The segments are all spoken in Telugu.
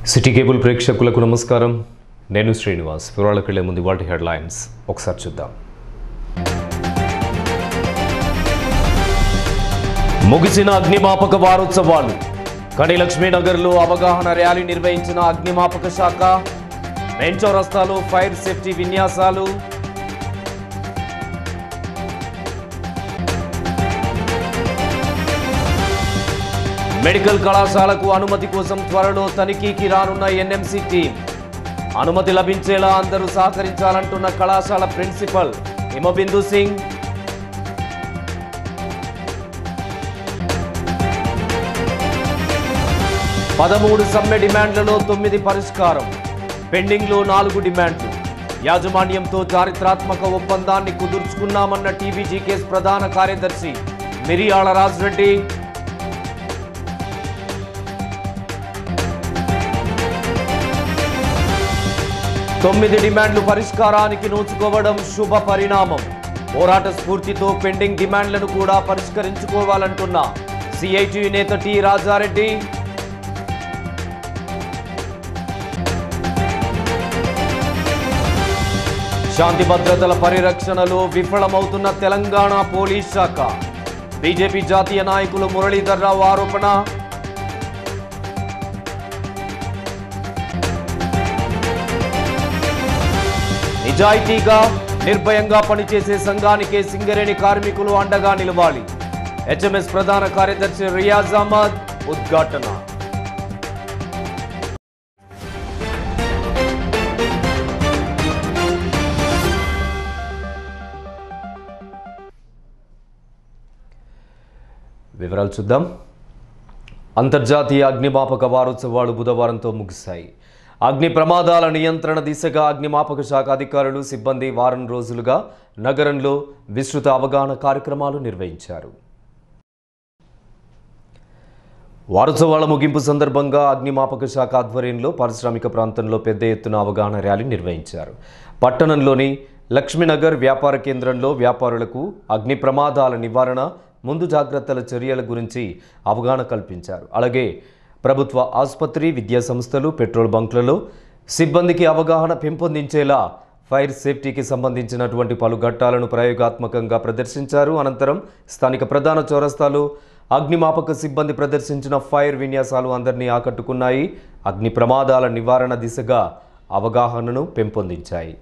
సిటీ కేబుల్ ప్రేక్షకులకు నమస్కారం నేను శ్రీనివాస్ వివరాలకు వెళ్లే ముందు వాటి హెడ్లైన్స్ ఒకసారి చూద్దాం ముగిసిన అగ్నిమాపక వారోత్సవాలు కడి లక్ష్మీనగర్లో అవగాహన ర్యాలీ నిర్వహించిన అగ్నిమాపక శాఖ మెయిన్ చౌరస్తాలో ఫైర్ సేఫ్టీ విన్యాసాలు మెడికల్ కళాశాలకు అనుమతి కోసం త్వరలో తనిఖీకి రానున్న ఎన్ఎంసీ టీం అనుమతి లభించేలా అందరూ సహకరించాలంటున్న కళాశాల ప్రిన్సిపల్ హిమబిందు సింగ్ పదమూడు సమ్మె డిమాండ్లలో తొమ్మిది పరిష్కారం పెండింగ్లో నాలుగు డిమాండ్లు యాజమాన్యంతో చారిత్రాత్మక ఒప్పందాన్ని కుదుర్చుకున్నామన్న టీబీజీకేస్ ప్రధాన కార్యదర్శి మిరియాళ రాజరెడ్డి తొమ్మిది డిమాండ్లు పరిష్కారానికి నోచుకోవడం శుభ పరిణామం పోరాట స్ఫూర్తితో పెండింగ్ డిమాండ్లను కూడా పరిష్కరించుకోవాలంటున్న సిఐటి నేత టి రాజారెడ్డి శాంతి భద్రతల పరిరక్షణలో విఫలమవుతున్న తెలంగాణ పోలీస్ శాఖ బీజేపీ జాతీయ నాయకులు మురళీధర్ రావు ఆరోపణ నిజాయితీగా నిర్భయంగా పనిచేసే సంఘానికే సింగరేణి కార్మికులు అండగా నిలవాలి హెచ్ఎంఎస్ ప్రధాన కార్యదర్శి రియాజ్ అహ్మద్ ఉద్ఘాటన వివరాలు చూద్దాం అంతర్జాతీయ అగ్నిమాపక వారోత్సవాలు బుధవారంతో ముగిశాయి అగ్ని ప్రమాదాల నియంత్రణ దిశగా అగ్నిమాపక శాఖ అధికారులు సిబ్బంది వారం రోజులుగా నగరంలో విస్తృత అవగాహన కార్యక్రమాలు నిర్వహించారు వారోత్సవాల ముగింపు సందర్భంగా అగ్నిమాపక శాఖ ఆధ్వర్యంలో పారిశ్రామిక ప్రాంతంలో పెద్ద ఎత్తున అవగాహన ర్యాలీ నిర్వహించారు పట్టణంలోని లక్ష్మీనగర్ వ్యాపార కేంద్రంలో వ్యాపారులకు అగ్ని ప్రమాదాల నివారణ ముందు జాగ్రత్తల చర్యల గురించి అవగాహన కల్పించారు అలాగే ప్రభుత్వ ఆసుపత్రి విద్యా సంస్థలు పెట్రోల్ బంక్లలో సిబ్బందికి అవగాహన పెంపొందించేలా ఫైర్ సేఫ్టీకి సంబంధించినటువంటి పలు ఘట్టాలను ప్రయోగాత్మకంగా ప్రదర్శించారు అనంతరం స్థానిక ప్రధాన చౌరస్తాలో అగ్నిమాపక సిబ్బంది ప్రదర్శించిన ఫైర్ విన్యాసాలు అందరినీ ఆకట్టుకున్నాయి అగ్ని ప్రమాదాల నివారణ దిశగా అవగాహనను పెంపొందించాయి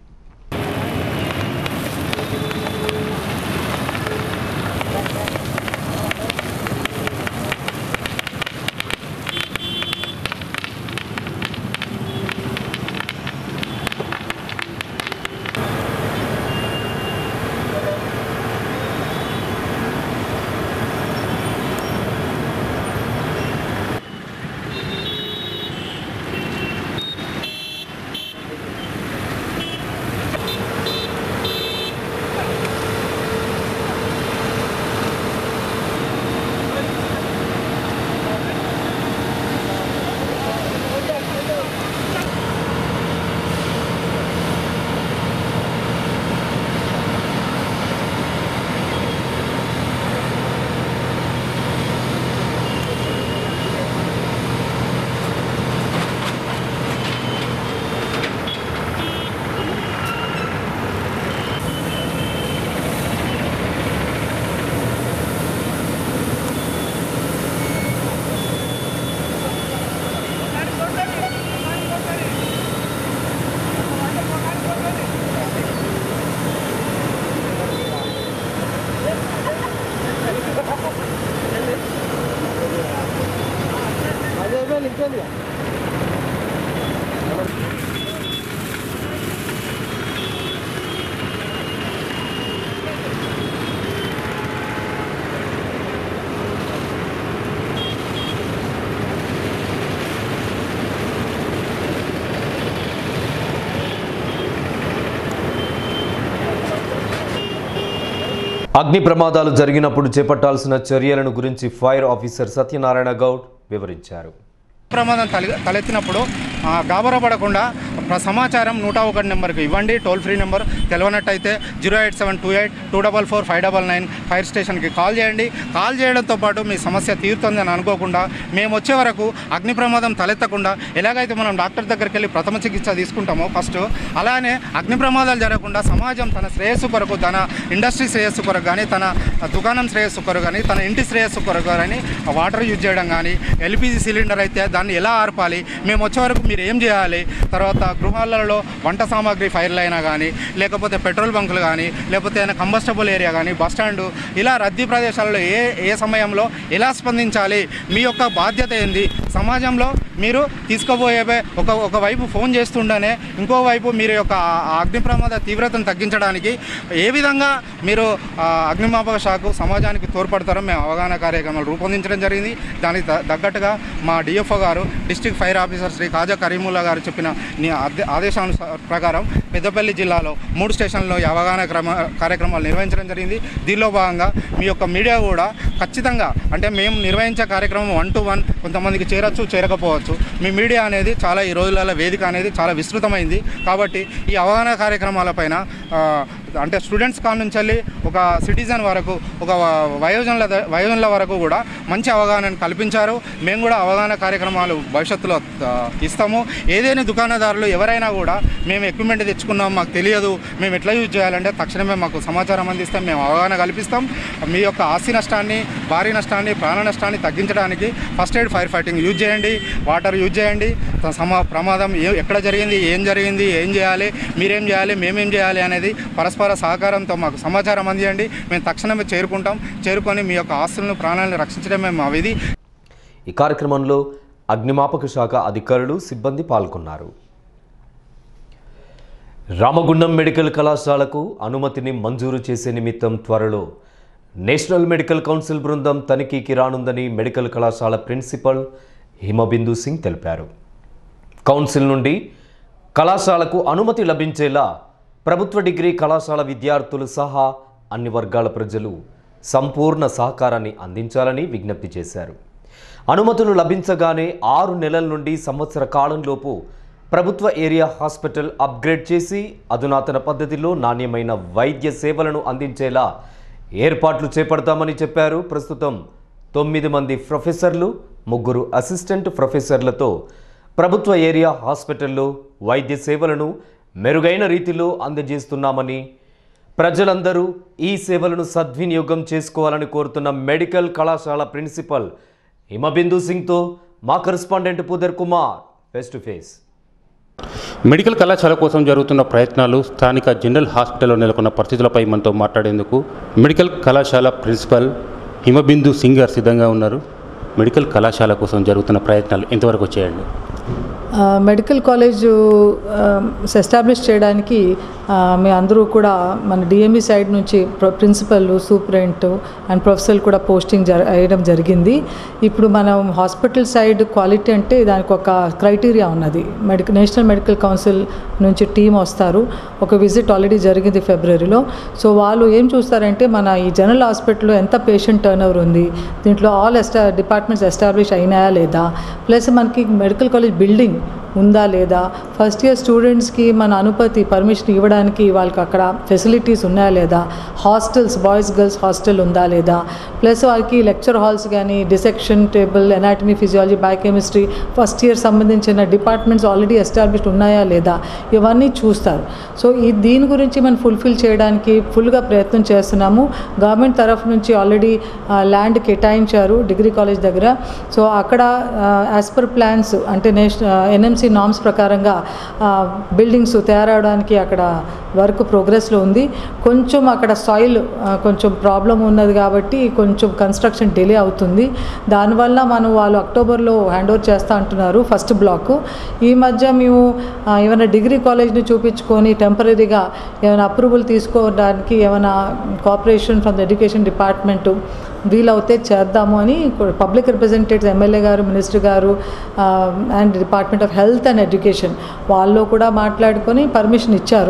అగ్ని ప్రమాదాలు జరిగినప్పుడు చేపట్టాల్సిన చర్యలను గురించి ఫైర్ ఆఫీసర్ సత్యనారాయణ గౌడ్ వివరించారు ప్రమాదం తల తలెత్తినప్పుడు ఆ, గాబరా పడకుండా ప్ర- సమాచారం నూట ఒకటి నెంబర్కి ఇవ్వండి టోల్ ఫ్రీ నెంబర్ తెలియనట్టయితే zero eight seven two eight two double four five double nine fire స్టేషన్కి కాల్ చేయండి కాల్ చేయడంతో పాటు మీ సమస్య తీరుతుందని అనుకోకుండా మేము వచ్చే వరకు అగ్ని ప్రమాదం తలెత్తకుండా ఎలాగైతే మనం డాక్టర్ దగ్గరికి వెళ్ళి ప్రథమ చికిత్స తీసుకుంటామో ఫస్ట్ అలానే అగ్ని ప్రమాదాలు జరగకుండా సమాజం తన శ్రేయస్సు కొరకు తన ఇండస్ట్రీ శ్రేయస్సు కొరకు కానీ తన దుకాణం శ్రేయస్సు కొరకు కానీ తన ఇంటి శ్రేయస్సు కొరకు కానీ వాటర్ యూజ్ చేయడం కానీ ఎల్పిజి సిలిండర్ అయితే దాన్ని ఎలా ఆర్పాలి మేము వచ్చే వరకు మీరు ఏం చేయాలి తర్వాత గృహాలలో వంట సామాగ్రి ఫైర్లు అయినా కానీ లేకపోతే పెట్రోల్ బంకులు కానీ లేకపోతే ఏదైనా కంబస్టబుల్ ఏరియా కానీ బస్ స్టాండ్ ఇలా రద్దీ ప్రదేశాలలో ఏ ఏ సమయంలో ఎలా స్పందించాలి మీ యొక్క బాధ్యత ఏంది సమాజంలో మీరు తీసుకోబోయే ఒక ఒకవైపు ఫోన్ చేస్తుండనే ఇంకోవైపు మీరు యొక్క ఆ- ఆ అగ్ని ప్రమాద తీవ్రతను తగ్గించడానికి ఏ విధంగా మీరు ఆ, అగ్నిమాపక శాఖ సమాజానికి తోడ్పడతారో మేము అవగాహన కార్యక్రమాలు రూపొందించడం జరిగింది దానికి త- తగ్గట్టుగా మా డిఎఫ్ఓ గారు district fire officer Shri Khaja Kareemulla గారు చెప్పిన ని- ఆదే- ఆదేశానుసార ప్రకారం పెద్దపల్లి జిల్లాలో మూడు స్టేషన్లో ఈ అవగాహన క్రమ కార్యక్రమాలు నిర్వహించడం జరిగింది దీనిలో భాగంగా మీ యొక్క మీడియా కూడా ఖచ్చితంగా అంటే మేము నిర్వహించే కార్యక్రమం వన్ టు వన్ కొంతమందికి చేరొచ్చు చేరకపోవచ్చు మీ మీడియా అనేది చాలా ఈ రోజులలో వేదిక అనేది చాలా విస్తృతమైంది కాబట్టి ఈ అవగాహన కార్యక్రమాలపైన ఆ, అంటే స్టూడెంట్స్ కాడ నుంచి వెళ్ళి ఒక సిటిజన్ వరకు ఒక వయోజనుల ద- వయోజనుల వరకు కూడా మంచి అవగాహనను కల్పించారు మేము కూడా అవగాహన కార్యక్రమాలు భవిష్యత్తులో ఆ, ఇస్తాము ఏదైనా దుకాణదారులు ఎవరైనా కూడా మేము ఎక్విప్మెంట్ తెచ్చుకున్నాం మాకు తెలియదు మేము ఎట్లా యూజ్ చేయాలంటే తక్షణమే మాకు సమాచారం అందిస్తాం మేము అవగాహన కల్పిస్తాం మీ యొక్క ఆస్తి నష్టాన్ని భారీ నష్టాన్ని ప్రాణ నష్టాన్ని తగ్గించడానికి first aid fire fighting use చేయండి వాటర్ యూజ్ చేయండి త- సమా ప్రమాదం ఏ ఎక్కడ జరిగింది ఏం జరిగింది ఏం చేయాలి మీరేం చేయాలి మేమేం చేయాలి అనేది పరస్పర సహకారంతో మాకు సమాచారం అందియండి మేము తక్షణమే చేరుకుంటాం చేరుకొని మీ యొక్క ఆస్తులను ప్రాణాలను రక్షించడమే మా విధి ఈ కార్యక్రమంలో అగ్నిమాపక శాఖ అధికారులు సిబ్బంది పాల్గొన్నారు రామగుండం మెడికల్ కళాశాలకు అనుమతిని మంజూరు చేసే నిమిత్తం త్వరలో నేషనల్ మెడికల్ కౌన్సిల్ బృందం తనిఖీకి రానుందని మెడికల్ కళాశాల ప్రిన్సిపల్ హిమబిందు సింగ్ తెలిపారు కౌన్సిల్ నుండి కళాశాలకు అనుమతి లభించేలా ప్రభుత్వ డిగ్రీ కళాశాల విద్యార్థులు సహా అన్ని వర్గాల ప్రజలు సంపూర్ణ సహకారాన్ని అందించాలని విజ్ఞప్తి చేశారు అనుమతులు లభించగానే ఆరు నెలల నుండి సంవత్సర కాలంలోపు ప్రభుత్వ ఏరియా హాస్పిటల్ అప్గ్రేడ్ చేసి అధునాతన పద్ధతిలో నాణ్యమైన వైద్య సేవలను అందించేలా ఏర్పాట్లు చేపడతామని చెప్పారు ప్రస్తుతం తొమ్మిది మంది ప్రొఫెసర్లు ముగ్గురు అసిస్టెంట్ ప్రొఫెసర్లతో ప్రభుత్వ ఏరియా హాస్పిటల్లో వైద్య సేవలను మెరుగైన రీతిలో అందజేస్తున్నామని ప్రజలందరూ ఈ సేవలను సద్వినియోగం చేసుకోవాలని కోరుతున్న మెడికల్ కళాశాల ప్రిన్సిపల్ హిమబిందు సింగ్తో మా correspondent Pudar Kumar face to face medical కళాశాల కోసం జరుగుతున్న ప్రయత్నాలు స్థానిక జనరల్ హాస్పిటల్లో నెలకొన్న పరిస్థితులపై మనతో మాట్లాడేందుకు మెడికల్ కళాశాల ప్రిన్సిపల్ హిమబిందు సింగ్ గారు సిద్ధంగా ఉన్నారు మెడికల్ కళాశాల కోసం జరుగుతున్న ప్రయత్నాలు ఎంతవరకు వచ్చాయండి ఆ, మెడికల్ కాలేజ్ ఎస్టాబ్లిష్ చేయడానికి ఆ, మీ అందరూ కూడా మన డిఎంఈ సైడ్ నుంచి ప్ర- ప్రిన్సిపల్ సూపరింట్ అండ్ ప్రొఫెసర్ కూడా పోస్టింగ్ జర వేయడం జరిగింది ఇప్పుడు మనం హాస్పిటల్ సైడ్ క్వాలిటీ అంటే దానికి ఒక క్రైటీరియా ఉన్నది మెడికల్ నేషనల్ మెడికల్ కౌన్సిల్ నుంచి టీం వస్తారు ఒక విజిట్ ఆల్రెడీ జరిగింది ఫిబ్రవరిలో సో వాళ్ళు ఏం చూస్తారంటే మన ఈ జనరల్ హాస్పిటల్లో ఎంత పేషెంట్ టర్న్ ఓవర్ ఉంది దీంట్లో ఆల్ ఎస్టా డిపార్ట్మెంట్స్ ఎస్టాబ్లిష్ అయినాయా లేదా ప్లస్ మనకి మెడికల్ కాలేజ్ బిల్డింగ్ ఉందా లేదా ఫస్ట్ ఇయర్ స్టూడెంట్స్కి మన అనుమతి పర్మిషన్ ఇవ్వడానికి వాళ్ళకి అక్కడ ఫెసిలిటీస్ ఉన్నాయా లేదా హాస్టల్స్ బాయ్స్ గర్ల్స్ హాస్టల్ ఉందా లేదా ప్లస్ వాళ్ళకి లెక్చర్ హాల్స్ కానీ dissection table anatomy physiology biochemistry first year సంబంధించిన డిపార్ట్మెంట్స్ ఆల్రెడీ ఎస్టాబ్లిష్డ్ ఉన్నాయా లేదా ఇవన్నీ చూస్తారు సో ఈ దీని గురించి మనం ఫుల్ఫిల్ చేయడానికి ఫుల్గా ప్రయత్నం చేస్తున్నాము గవర్నమెంట్ తరఫు నుంచి ఆల్రెడీ ల్యాండ్ కేటాయించారు డిగ్రీ కాలేజ్ దగ్గర సో అక్కడ యాజ్ పర్ ప్లాన్స్ అంటే నేషనల్ ఎన్ఎంసి నామ్స్ ప్రకారంగా బిల్డింగ్స్ తయారవడానికి అక్కడ వర్క్ ప్రోగ్రెస్లో ఉంది కొంచెం అక్కడ సాయిల్ కొంచెం ప్రాబ్లం ఉన్నది కాబట్టి కొంచెం కన్స్ట్రక్షన్ డిలే అవుతుంది దానివల్ల మనం వాళ్ళు అక్టోబర్లో హ్యాండ్ ఓవర్ చేస్తా అంటున్నారు ఫస్ట్ బ్లాక్ ఈ మధ్య మేము ఆ, ఏమైనా డిగ్రీ కాలేజ్ని చూపించుకొని టెంపరీగా ఏమైనా అప్రూవల్ తీసుకోవడానికి ఏమైనా cooperation from the education department వీలవుతే చేద్దాము అని పబ్లిక్ రిప్రజెంటేటివ్స్ ఎమ్మెల్యే గారు మినిస్టర్ గారు and department of health and education వాళ్ళు కూడా మాట్లాడుకొని పర్మిషన్ ఇచ్చారు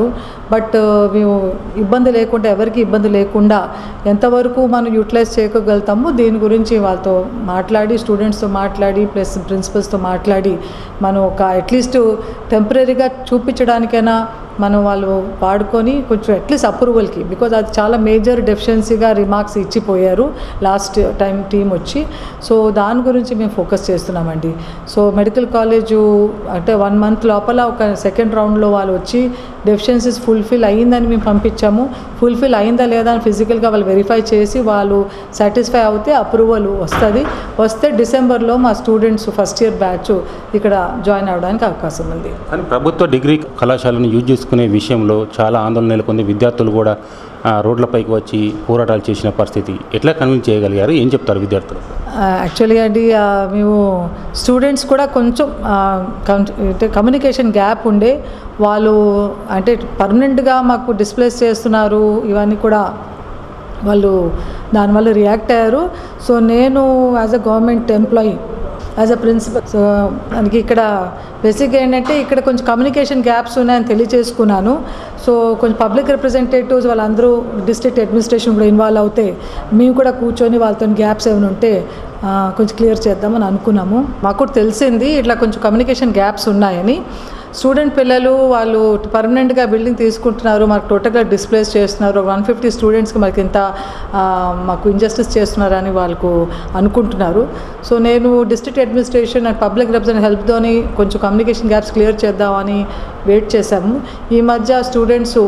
బట్ మేము ఇబ్బంది లేకుండా ఎవరికి ఇబ్బంది లేకుండా ఎంతవరకు మనం యూటిలైజ్ చేయగలుగుతామో దీని గురించి వాళ్ళతో మాట్లాడి స్టూడెంట్స్తో మాట్లాడి ప్లస్ ప్రిన్సిపల్స్తో మాట్లాడి మనం ఒక అట్లీస్ట్ టెంపరీగా చూపించడానికైనా మనం వాళ్ళు వాడుకొని కొంచెం అట్లీస్ట్ అప్రూవల్కి బికాజ్ అది చాలా మేజర్ డెఫిషియన్సీగా రిమార్క్స్ ఇచ్చిపోయారు లాస్ట్ టైం టీం వచ్చి సో దాని గురించి మేము ఫోకస్ చేస్తున్నామండి సో మెడికల్ కాలేజు అంటే వన్ మంత్ లోపల ఒక సెకండ్ రౌండ్లో వాళ్ళు వచ్చి డెఫిషియన్సీస్ ఫుల్ఫిల్ అయ్యిందని మేము పంపించాము ఫుల్ఫిల్ అయిందా లేదా అని ఫిజికల్గా వాళ్ళు వెరిఫై చేసి వాళ్ళు సాటిస్ఫై అవుతే అప్రూవల్ వస్తుంది వస్తే డిసెంబర్లో మా స్టూడెంట్స్ ఫస్ట్ ఇయర్ బ్యాచ్ ఇక్కడ జాయిన్ అవ్వడానికి అవకాశం ఉంది కానీ ప్రభుత్వ డిగ్రీ కళాశాలను యూజ్ చేసుకునే విషయంలో చాలా ఆందోళన నెలకొంది విద్యార్థులు కూడా ఆ, రోడ్లపైకి వచ్చి పోరాటాలు చేసిన పరిస్థితి ఎట్లా కన్విన్స్ చేయగలిగారు ఏం చెప్తారు విద్యార్థులు యాక్చువల్గా అండి ఆ, మేము స్టూడెంట్స్ కూడా కొంచెం ఆ, కం- అంటే కమ్యూనికేషన్ గ్యాప్ ఉండే వాళ్ళు అంటే పర్మనెంట్గా మాకు డిస్ప్లేస్ చేస్తున్నారు ఇవన్నీ కూడా వాళ్ళు దానివల్ల రియాక్ట్ అయ్యారు సో నేను as a government employee as a principal so మనకి ఇక్కడ బేసిక్గా ఏంటంటే ఇక్కడ కొంచెం కమ్యూనికేషన్ గ్యాప్స్ ఉన్నాయని తెలియచేసుకున్నాను సో కొంచెం పబ్లిక్ రిప్రజెంటేటివ్స్ వాళ్ళందరూ డిస్ట్రిక్ట్ అడ్మినిస్ట్రేషన్ కూడా ఇన్వాల్వ్ అవుతే మేము కూడా కూర్చొని వాళ్ళతో గ్యాప్స్ ఏమైనా ఉంటే ఆ, కొంచెం క్లియర్ చేద్దామని అనుకున్నాము మాకు కూడా తెలిసింది ఇట్లా కొంచెం కమ్యూనికేషన్ గ్యాప్స్ ఉన్నాయని స్టూడెంట్ పిల్లలు వాళ్ళు పర్మనెంట్గా బిల్డింగ్ తీసుకుంటున్నారు మాకు టోటల్గా డిస్ప్లేస్ చేస్తున్నారు వన్ ఫిఫ్టీ స్టూడెంట్స్కి మాకు ఇంత ఆ, మాకు ఇంజస్టిస్ చేస్తున్నారని వాళ్ళకు అనుకుంటున్నారు సో నేను district administration and public represent హెల్ప్తోని కొంచెం కమ్యూనికేషన్ గ్యాప్స్ క్లియర్ చేద్దామని వెయిట్ చేశాము ఈ మధ్య స్టూడెంట్స్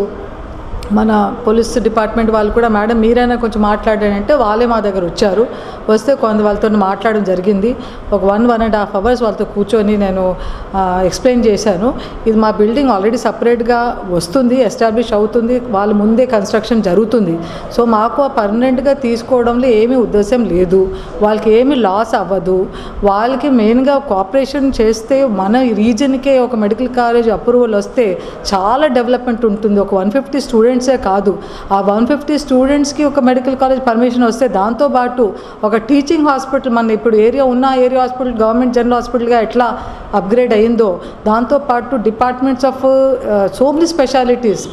మన పోలీస్ డిపార్ట్మెంట్ వాళ్ళు కూడా మేడం మీరైనా కొంచెం మాట్లాడారంటే వాళ్ళే మా దగ్గర వచ్చారు వస్తే కొంత వాళ్ళతో మాట్లాడడం జరిగింది ఒక one one and half hours వాళ్ళతో కూర్చొని నేను ఎక్స్ప్లెయిన్ చేశాను ఇది మా బిల్డింగ్ ఆల్రెడీ సపరేట్గా వస్తుంది ఎస్టాబ్లిష్ అవుతుంది వాళ్ళ ముందే కన్స్ట్రక్షన్ జరుగుతుంది సో మాకు ఆ పర్మనెంట్గా తీసుకోవడంలో ఏమీ ఉద్దేశం లేదు వాళ్ళకి ఏమీ లాస్ అవ్వదు వాళ్ళకి మెయిన్గా కోఆపరేషన్ చేస్తే మన రీజన్కే ఒక మెడికల్ కాలేజ్ అప్రూవల్ వస్తే చాలా డెవలప్మెంట్ ఉంటుంది ఒక వన్ ఫిఫ్టీ స్టూడెంట్సే కాదు ఆ వన్ ఫిఫ్టీ స్టూడెంట్స్కి ఒక మెడికల్ కాలేజ్ పర్మిషన్ వస్తే దాంతోపాటు ఒక టీచింగ్ హాస్పిటల్ మన ఇప్పుడు ఏరియా ఉన్న ఏరియా హాస్పిటల్ గవర్నమెంట్ జనరల్ హాస్పిటల్గా ఎట్లా అప్గ్రేడ్ అయిందో దాంతోపాటు departments of so many specialities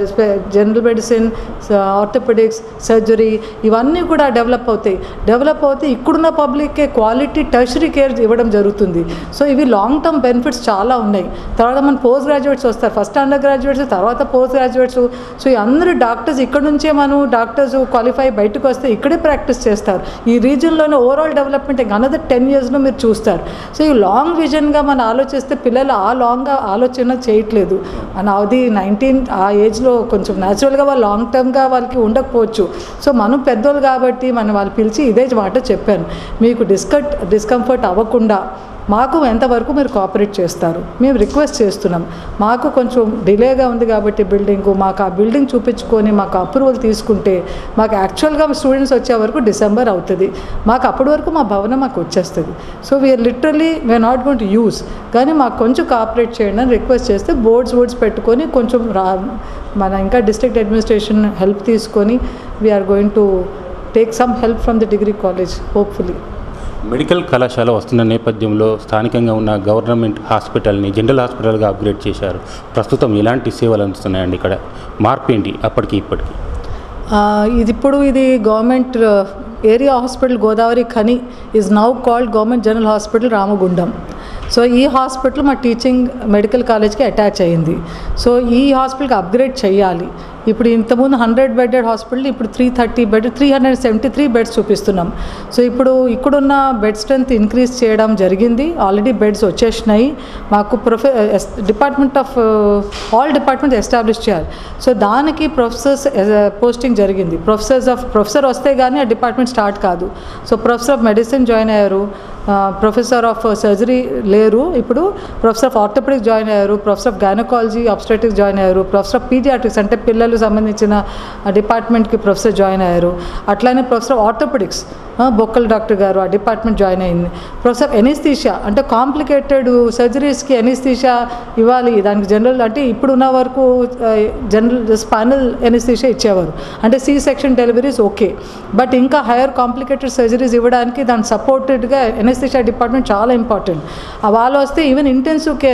general medicine orthopaedics surgery ఇవన్నీ కూడా డెవలప్ అవుతాయి డెవలప్ అవుతే ఇక్కడున్న పబ్లిక్కే క్వాలిటీ టర్షరీ కేర్ ఇవ్వడం జరుగుతుంది సో ఇవి లాంగ్ టర్మ్ బెనిఫిట్స్ చాలా ఉన్నాయి తర్వాత మన పోస్ట్ గ్రాడ్యుయేట్స్ వస్తారు ఫస్ట్ అండర్ గ్రాడ్యుయేట్స్ తర్వాత పోస్ట్ గ్రాడ్యుయేట్స్ సో ఈ అందరు డాక్టర్స్ ఇక్కడ నుంచే మనం డాక్టర్స్ క్వాలిఫై బయటకు వస్తే ఇక్కడే ప్రాక్టీస్ చేస్తారు ఈ రీజన్లోనే ఓవరాల్ డెవలప్మెంట్ ఇంకా అనదర్ టెన్ ఇయర్స్లో మీరు చూస్తారు సో ఈ లాంగ్ విజన్గా మనం ఆలోచిస్తే పిల్లలు ఆ లాంగ్గా ఆలోచన చేయట్లేదు అని అది నైన్టీన్ ఆ ఏజ్లో కొంచెం న్యాచురల్గా వాళ్ళు లాంగ్ టర్మ్గా వాళ్ళకి ఉండకపోవచ్చు సో మనం పెద్దోళ్ళు కాబట్టి మనం వాళ్ళు పిలిచి ఇదే మాట చెప్పాను మీకు డిస్కట్ డిస్కంఫర్ట్ అవ్వకుండా మాకు ఎంతవరకు మీరు కోఆపరేట్ చేస్తారు మేము రిక్వెస్ట్ చేస్తున్నాం మాకు కొంచెం డిలేగా ఉంది కాబట్టి బిల్డింగ్ మాకు ఆ బిల్డింగ్ చూపించుకొని మాకు అప్రూవల్ తీసుకుంటే మాకు యాక్చువల్గా స్టూడెంట్స్ వచ్చే వరకు డిసెంబర్ అవుతుంది మాకు అప్పటి వరకు మా భవనం మాకు వచ్చేస్తుంది so we are literally we are not going to use కానీ మాకు కొంచెం కోఆపరేట్ చేయండి అని రిక్వెస్ట్ చేస్తే బోర్డ్స్ బోర్డ్స్ పెట్టుకొని కొంచెం రా మన ఇంకా డిస్ట్రిక్ట్ అడ్మినిస్ట్రేషన్ హెల్ప్ తీసుకొని we are going to take some help from the degree college hopefully medical కళాశాల వస్తున్న నేపథ్యంలో స్థానికంగా ఉన్న గవర్నమెంట్ హాస్పిటల్ని జనరల్ హాస్పిటల్గా అప్గ్రేడ్ చేశారు ప్రస్తుతం ఎలాంటి సేవలు అందుతున్నాయండి ఇక్కడ మార్పు ఏంటి అప్పటికి ఇప్పటికి ఆ, ఇది ఇప్పుడు ఇది government area hospital Godavarikhani is now called government general hospital Ramagundam so ఈ హాస్పిటల్ మా టీచింగ్ మెడికల్ కాలేజ్కి అటాచ్ అయ్యింది సో ఈ హాస్పిటల్కి అప్గ్రేడ్ చేయాలి ఇప్పుడు ఇంతకుముందు హండ్రెడ్ బెడెడ్ హాస్పిటల్ ఇప్పుడు three thirty bed three hundred seventy three beds చూపిస్తున్నాం సో ఇప్పుడు ఇక్కడున్న బెడ్ స్ట్రెంత్ ఇంక్రీజ్ చేయడం జరిగింది ఆల్రెడీ బెడ్స్ వచ్చేసినాయి మాకు ప్రొఫె department of all departments establish చేయాలి సో దానికి ప్రొఫెసర్స్ పోస్టింగ్ జరిగింది ప్రొఫెసర్స్ ఆఫ్ ప్రొఫెసర్ వస్తే కానీ ఆ డిపార్ట్మెంట్ స్టార్ట్ కాదు so professor of medicine join అయ్యారు ప్రొఫెసర్ ఆఫ్ సర్జరీ లేరు ఇప్పుడు ప్రొఫెసర్ ఆఫ్ ఆర్థోపెడిక్స్ జాయిన్ అయ్యారు professor of gynaecology obstetrics join అయ్యారు ప్రొఫెసర్ ఆఫ్ పీడియాట్రిక్స్ అంటే పిల్లలు సంబంధించిన డిపార్ట్మెంట్కి ప్రొఫెసర్ జాయిన్ అయ్యారు అట్లానే ప్రొఫెసర్ ఆఫ్ ఆర్థోపెడిక్స్ బొక్కల్ డాక్టర్ గారు ఆ డిపార్ట్మెంట్ జాయిన్ అయింది ప్రొఫెసర్ ఆఫ్ ఎనిస్థీషియా అంటే కాంప్లికేటెడ్ సర్జరీస్కి ఎనిస్థీషియా ఇవ్వాలి దానికి జనరల్ అంటే ఇప్పుడున్న వరకు జనరల్ స్పైనల్ ఎనిస్థీషియా ఇచ్చేవారు అంటే C section deliveries okay but ఇంకా హైయర్ కాంప్లికేటెడ్ సర్జరీస్ ఇవ్వడానికి దాని సపోర్టెడ్గా ఎనెస్థిషియా డిపార్ట్మెంట్ చాలా ఇంపార్టెంట్ వాళ్ళు వస్తే even intensive care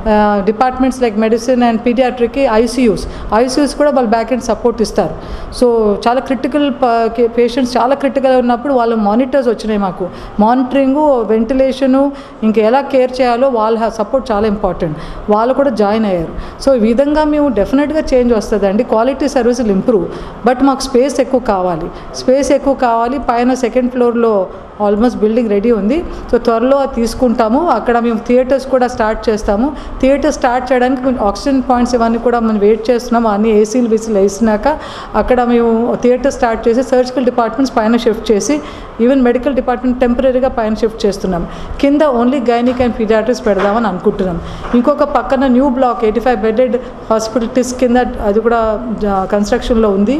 departments like medicine and పీడియాట్రిక్కి ఐసీయూస్ ఐసీయూస్ కూడా వాళ్ళు బ్యాక్ అండ్ సపోర్ట్ ఇస్తారు సో చాలా క్రిటికల్ పేషెంట్స్ చాలా క్రిటికల్ ఉన్నప్పుడు వాళ్ళ మానిటర్స్ వచ్చినాయి మాకు మానిటరింగు వెంటిలేషను ఇంకా ఎలా కేర్ చేయాలో వాళ్ళ సపోర్ట్ చాలా ఇంపార్టెంట్ వాళ్ళు కూడా జాయిన్ అయ్యారు సో ఈ విధంగా మేము డెఫినెట్గా చేంజ్ వస్తుందండి క్వాలిటీ సర్వీసులు ఇంప్రూవ్ బట్ మాకు స్పేస్ ఎక్కువ కావాలి స్పేస్ ఎక్కువ కావాలి పైన సెకండ్ ఫ్లోర్లో ఆల్మోస్ట్ బిల్డింగ్ రెడీ ఉంది సో త్వరలో అది తీసుకుంటాము అక్కడ మేము థియేటర్స్ కూడా స్టార్ట్ చేస్తాము థియేటర్ స్టార్ట్ చేయడానికి మేము ఆక్సిజన్ పాయింట్స్ ఇవన్నీ కూడా మనం వెయిట్ చేస్తున్నాము అన్ని ఏసీలు విసిలు వేసినాక అక్కడ మేము థియేటర్ స్టార్ట్ చేసి సర్జికల్ డిపార్ట్మెంట్స్ పైన షిఫ్ట్ చేసి ఈవెన్ మెడికల్ డిపార్ట్మెంట్ టెంపరీగా పైన షిఫ్ట్ చేస్తున్నాం కింద ఓన్లీ గైనిక్ అండ్ పీడియాట్రిక్స్ పెడదామని అనుకుంటున్నాం ఇంకొక పక్కన new block eighty five bedded hospitals కింద అది కూడా కన్స్ట్రక్షన్లో ఉంది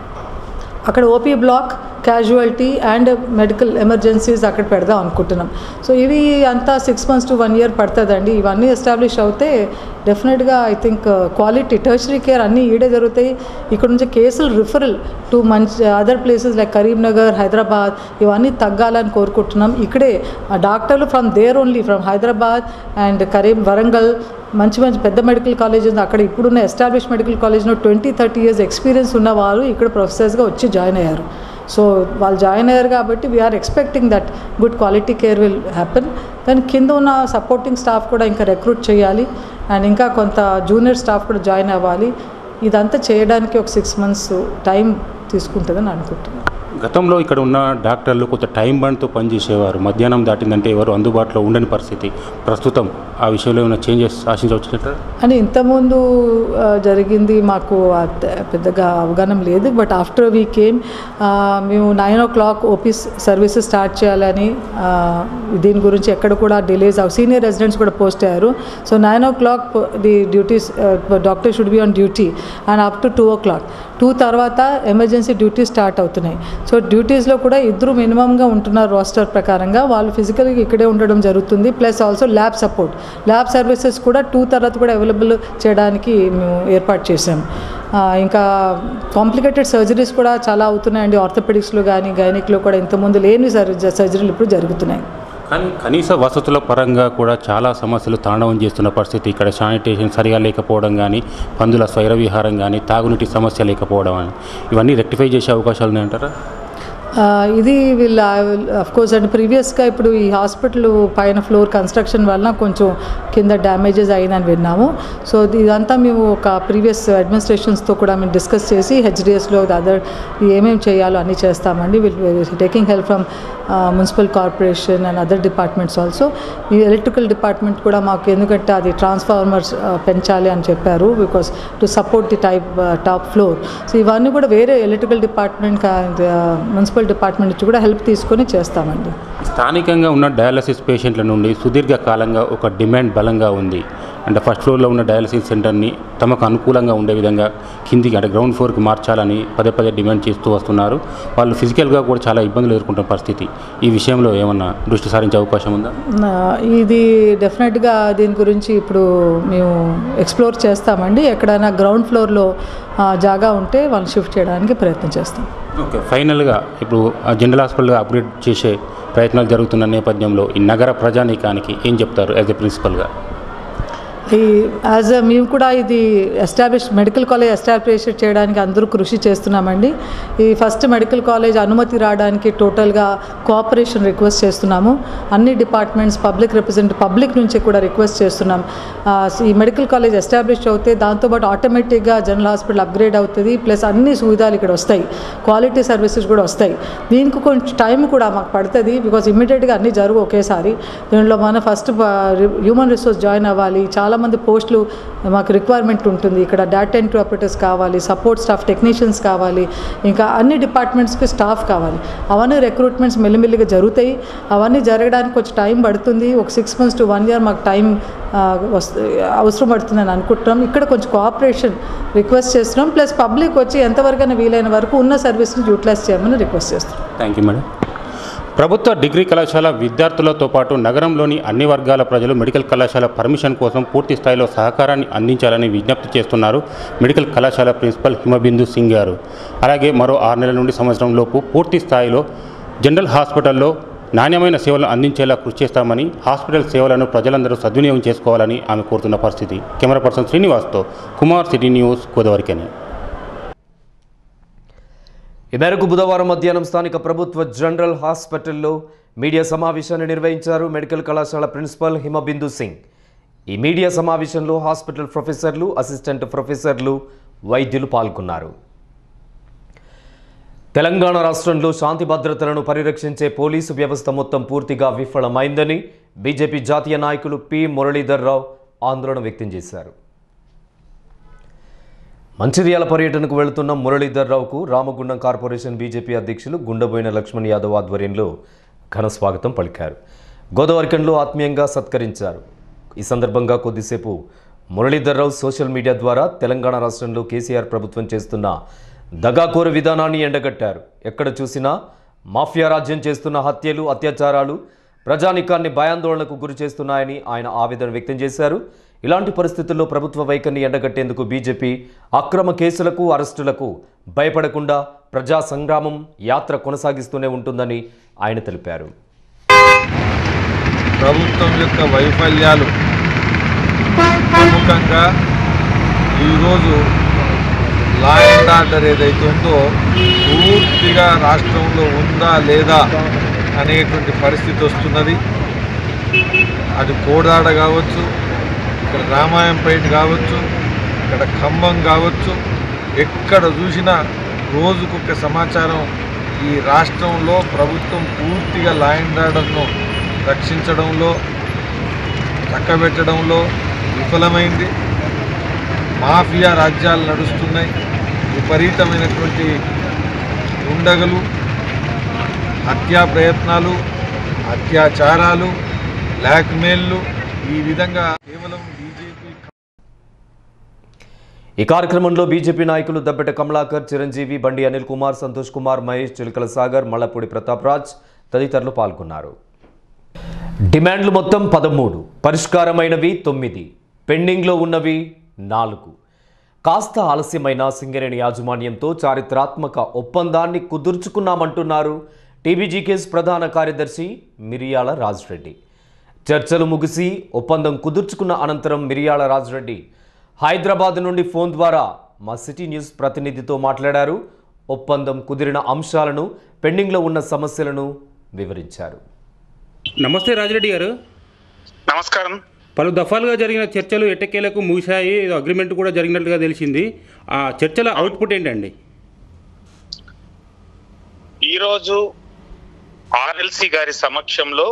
అక్కడ OP block casualty and medical emergencies అక్కడ పెడదాం అనుకుంటున్నాం సో ఇవి అంతా six months to one year పడుతుందండి ఇవన్నీ ఎస్టాబ్లిష్ అవుతే డెఫినెట్గా I think quality tertiary care అన్నీ ఈడే జరుగుతాయి ఇక్కడ నుంచి కేసులు రిఫరల్ టు మంచి other places like Karimnagar Hyderabad ఇవన్నీ తగ్గాలని కోరుకుంటున్నాం ఇక్కడే ఆ డాక్టర్లు from there only from Hyderabad and Karim Warangal మంచి మంచి పెద్ద మెడికల్ కాలేజ్ ఉంది అక్కడ ఇప్పుడున్న ఎస్టాబ్లిష్ మెడికల్ కాలేజ్లో ట్వంటీ థర్టీ ఇయర్స్ ఎక్స్పీరియన్స్ ఉన్న వాళ్ళు ఇక్కడ ప్రొఫెసర్స్గా వచ్చి జాయిన్ అయ్యారు సో వాళ్ళు జాయిన్ అయ్యారు కాబట్టి we are expecting that good quality care will happen దాని కింద ఉన్న సపోర్టింగ్ స్టాఫ్ కూడా ఇంకా రిక్రూట్ చేయాలి అండ్ ఇంకా కొంత జూనియర్ స్టాఫ్ కూడా జాయిన్ అవ్వాలి ఇదంతా చేయడానికి ఒక సిక్స్ మంత్స్ టైం తీసుకుంటుందని అనుకుంటున్నాను గతంలో ఇక్కడ ఉన్న డాక్టర్లు కొంత టైం బండ్తో పనిచేసేవారు మధ్యాహ్నం దాటిందంటే ఎవరు అందుబాటులో ఉండని పరిస్థితి ప్రస్తుతం ఆ విషయంలో ఏమైనా చేంజెస్ ఆశించవచ్చు అని ఇంతకుముందు ఆ, జరిగింది మాకు అంత పెద్దగా అవగాహన లేదు బట్ ఆఫ్టర్ వీ కేమ్ మేము nine o'clock OPs services start చేయాలని ఆ, దీని గురించి ఎక్కడ కూడా డిలేస్ అవ్వ సీనియర్ రెసిడెంట్స్ కూడా పోస్ట్ అయ్యారు so nine o'clock the duties doctor should be on duty and up to two o'clock two తర్వాత ఎమర్జెన్సీ డ్యూటీస్ స్టార్ట్ అవుతున్నాయి సో డ్యూటీస్లో కూడా ఇద్దరు మినిమంగా ఉంటున్నారు రోస్టర్ ప్రకారంగా వాళ్ళు ఫిజికల్గా ఇక్కడే ఉండడం జరుగుతుంది plus also lab support lab services కూడా టూ తర్వాత కూడా అవైలబుల్ చేయడానికి మేము ఏర్పాటు చేసాం ఆ, ఇంకా కాంప్లికేటెడ్ సర్జరీస్ కూడా చాలా అవుతున్నాయండి ఆర్థోపెడిక్స్లో కానీ గైనిక్లో కూడా ఇంతకుముందు లేని సర్జ సర్జరీలు ఇప్పుడు జరుగుతున్నాయి కానీ కనీస వసతుల పరంగా కూడా చాలా సమస్యలు తాండవం చేస్తున్న పరిస్థితి ఇక్కడ శానిటేషన్ సరిగా లేకపోవడం కానీ పందుల స్వైర విహారం కానీ తాగునీటి సమస్య లేకపోవడం అని ఇవన్నీ రెక్టిఫై చేసే అవకాశాలు ఉన్నాయంటారా ఆ, ఇది వీళ్ళ అఫ్ కోర్స్ అంటే ప్రీవియస్గా ఇప్పుడు ఈ హాస్పిటల్ పైన ఫ్లోర్ కన్స్ట్రక్షన్ వలన కొంచెం కింద డ్యామేజెస్ అయిందని విన్నాము సో ఇదంతా మేము ఒక ప్రీవియస్ అడ్మినిస్ట్రేషన్స్తో కూడా మేము డిస్కస్ చేసి హెచ్డిఎస్లో అదర్ ఏమేమి చేయాలో అన్నీ చేస్తామండి will taking help from municipal corporation and other departments also ఈ ఎలక్ట్రికల్ డిపార్ట్మెంట్ కూడా మాకు ఎందుకంటే అది ట్రాన్స్ఫార్మర్స్ పెంచాలి అని చెప్పారు because to support the type top floor so ఇవన్నీ కూడా వేరే ఎలక్ట్రికల్ డిపార్ట్మెంట్ మున్సిపల్ డిపార్ట్మెంట్ నుంచి కూడా హెల్ప్ తీసుకొని చేస్తామండి స్థానికంగా ఉన్న డయాలసిస్ పేషెంట్ల నుండి సుదీర్ఘ కాలంగా ఒక డిమాండ్ బలంగా ఉంది అంటే ఫస్ట్ ఫ్లోర్లో ఉన్న డయాలసిస్ సెంటర్ని తమకు అనుకూలంగా ఉండే విధంగా కిందికి అంటే గ్రౌండ్ ఫ్లోర్కి మార్చాలని పదే పదే డిమాండ్ చేస్తూ వస్తున్నారు వాళ్ళు ఫిజికల్గా కూడా చాలా ఇబ్బందులు ఎదుర్కొంటున్న పరిస్థితి ఈ విషయంలో ఏమన్నా దృష్టి సారించే అవకాశం ఉందా నా- ఇది డెఫినెట్గా దీని గురించి ఇప్పుడు మేము ఎక్స్ప్లోర్ చేస్తామండి ఎక్కడైనా గ్రౌండ్ ఫ్లోర్లో ఆ, జాగా ఉంటే వాళ్ళు షిఫ్ట్ చేయడానికి ప్రయత్నం చేస్తాం ఓకే ఫైనల్గా ఇప్పుడు ఆ జనరల్ హాస్పిటల్గా అప్గ్రేడ్ చేసే ప్రయత్నాలు జరుగుతున్న నేపథ్యంలో ఈ నగర ప్రజానీకానికి ఏం చెప్తారు యాజ్ ఎ ప్రిన్సిపల్గా ఈ యాజ్ అ మేము కూడా ఇది ఎస్టాబ్లిష్ మెడికల్ కాలేజ్ ఎస్టాబ్లిష్ చేయడానికి అందరూ కృషి చేస్తున్నామండి ఈ ఫస్ట్ మెడికల్ కాలేజ్ అనుమతి రావడానికి టోటల్గా కోఆపరేషన్ రిక్వెస్ట్ చేస్తున్నాము అన్ని డిపార్ట్మెంట్స్ పబ్లిక్ రిప్రజెంట్ పబ్లిక్ నుంచి కూడా రిక్వెస్ట్ చేస్తున్నాం ఆ, ఈ మెడికల్ కాలేజ్ ఎస్టాబ్లిష్ అవుతే దాంతోపాటు ఆటోమేటిక్గా జనరల్ హాస్పిటల్ అప్గ్రేడ్ అవుతుంది ప్లస్ అన్ని సువిధాలు ఇక్కడ వస్తాయి క్వాలిటీ సర్వీసెస్ కూడా వస్తాయి దీనికి కొంచెం టైం కూడా మాకు పడుతుంది బికాస్ ఇమ్మీడియట్గా అన్నీ జరుగు ఒకేసారి దీనిలో మన ఫస్ట్ హ్యూమన్ రిసోర్స్ జాయిన్ అవ్వాలి చాలామంది పోస్టులు మాకు రిక్వైర్మెంట్ ఉంటుంది ఇక్కడ డేటా ఎంట్రీ ఆపరేటర్స్ కావాలి సపోర్ట్ స్టాఫ్ టెక్నీషియన్స్ కావాలి ఇంకా అన్ని డిపార్ట్మెంట్స్కి స్టాఫ్ కావాలి అవన్నీ రిక్రూట్మెంట్స్ మెల్లిమెల్లిగా జరుగుతాయి అవన్నీ జరగడానికి కొంచెం టైం పడుతుంది ఒక six months to one year మాకు టైం వస్తు అవసరం పడుతుందని అనుకుంటున్నాం ఇక్కడ కొంచెం కోఆపరేషన్ రిక్వెస్ట్ చేస్తున్నాం ప్లస్ పబ్లిక్ వచ్చి ఎంతవరకైనా వీలైన వరకు ఉన్న సర్వీస్ని యూటిలైజ్ చేయమని రిక్వెస్ట్ చేస్తున్నాం థ్యాంక్ యూ మేడం ప్రభుత్వ డిగ్రీ కళాశాల విద్యార్థులతో పాటు నగరంలోని అన్ని వర్గాల ప్రజలు మెడికల్ కళాశాల పర్మిషన్ కోసం పూర్తి స్థాయిలో సహకారాన్ని అందించాలని విజ్ఞప్తి చేస్తున్నారు మెడికల్ కళాశాల ప్రిన్సిపల్ హిమబిందు సింగ్ గారు అలాగే మరో ఆరు నెలల నుండి సంవత్సరం లోపు పూర్తి స్థాయిలో జనరల్ హాస్పిటల్లో నాణ్యమైన సేవలను అందించేలా కృషి చేస్తామని హాస్పిటల్ సేవలను ప్రజలందరూ సద్వినియోగం చేసుకోవాలని ఆమె కోరుతున్న పరిస్థితి కెమెరా పర్సన్ శ్రీనివాస్తో కుమార్ సిటీ న్యూస్ గోదావరికని ఈ మేరకు బుధవారం మధ్యాహ్నం స్థానిక ప్రభుత్వ జనరల్ హాస్పిటల్లో మీడియా సమావేశాన్ని నిర్వహించారు మెడికల్ కళాశాల ప్రిన్సిపల్ హిమబిందు సింగ్ ఈ మీడియా సమావేశంలో హాస్పిటల్ ప్రొఫెసర్లు అసిస్టెంట్ ప్రొఫెసర్లు వైద్యులు పాల్గొన్నారు తెలంగాణ రాష్ట్రంలో శాంతి భద్రతలను పరిరక్షించే పోలీసు వ్యవస్థ మొత్తం పూర్తిగా విఫలమైందని బీజేపీ జాతీయ నాయకులు పి మురళీధర్ రావు ఆందోళన వ్యక్తం చేశారు మంచిర్యాల పర్యటనకు వెళుతున్న మురళీధర్ రావుకు రామగుండం కార్పొరేషన్ బీజేపీ అధ్యక్షులు గుండబోయిన లక్ష్మణ్ యాదవ్ ఆధ్వర్యంలో ఘన స్వాగతం పలికారు గోదావరికంలో ఆత్మీయంగా సత్కరించారు ఈ సందర్భంగా కొద్దిసేపు మురళీధర్ రావు సోషల్ మీడియా ద్వారా తెలంగాణ రాష్ట్రంలో కేసీఆర్ ప్రభుత్వం చేస్తున్న దగాకోర విధానాన్ని ఎండగట్టారు ఎక్కడ చూసినా మాఫియా రాజ్యం చేస్తున్న హత్యలు అత్యాచారాలు ప్రజానికాన్ని భయాందోళనకు గురి చేస్తున్నాయని ఆయన ఆవేదన వ్యక్తం చేశారు ఇలాంటి పరిస్థితుల్లో ప్రభుత్వ వైఖరిని ఎండగట్టేందుకు బీజేపీ అక్రమ కేసులకు అరెస్టులకు భయపడకుండా ప్రజా సంగ్రామం యాత్ర కొనసాగిస్తూనే ఉంటుందని ఆయన తెలిపారు ప్రభుత్వం యొక్క వైఫల్యాలు ప్రముఖంగా ఈరోజు లా అండ్ ఆర్డర్ ఏదైతే ఉందో పూర్తిగా రాష్ట్రంలో ఉందా లేదా అనేటువంటి పరిస్థితి వస్తున్నది అది కోడాడ కావచ్చు ఇక్కడ రామాయంపేట కావచ్చు ఇక్కడ ఖమ్మం కావచ్చు ఎక్కడ చూసినా రోజుకొక సమాచారం ఈ రాష్ట్రంలో ప్రభుత్వం పూర్తిగా లా అండ్ ఆర్డర్ను రక్షించడంలో చక్కబెట్టడంలో విఫలమైంది మాఫియా రాజ్యాలు నడుస్తున్నాయి విపరీతమైనటువంటి ఉండగలు హత్యా ప్రయత్నాలు అత్యాచారాలు బ్లాక్మెయిల్లు ఈ విధంగా కేవలం బీజేపీ ఈ కార్యక్రమంలో బీజేపీ నాయకులు దబ్బెట కమలాకర్ చిరంజీవి బండి అనిల్ కుమార్ సంతోష్ కుమార్ మహేష్ చిలకల సాగర్ మల్లపూడి ప్రతాప్ రాజ్ తదితరులు పాల్గొన్నారు డిమాండ్లు మొత్తం పదమూడు పరిష్కారమైనవి తొమ్మిది పెండింగ్లో ఉన్నవి నాలుగు కాస్త ఆలస్యమైన సింగరేణి యాజమాన్యంతో చారిత్రాత్మక ఒప్పందాన్ని కుదుర్చుకున్నామంటున్నారు టీబీజీకేస్ ప్రధాన కార్యదర్శి మిరియాల రాజ్రెడ్డి చర్చలు ముగిసి ఒప్పందం కుదుర్చుకున్న అనంతరం మిరియాల రాజ్రెడ్డి హైదరాబాద్ నుండి ఫోన్ ద్వారా మా సిటీ న్యూస్ ప్రతినిధితో మాట్లాడారు ఒప్పందం కుదిరిన అంశాలను పెండింగ్లో ఉన్న సమస్యలను వివరించారు నమస్తే రాజిరెడ్డి గారు నమస్కారం పలు దఫాలుగా జరిగిన చర్చలు ఎట్టకేలకు ముగిశాయి ఏదో అగ్రిమెంట్ కూడా జరిగినట్టుగా తెలిసింది ఆ చర్చల అవుట్పుట్ ఏంటండి ఈరోజు ఆర్ఎల్సి గారి సమక్షంలో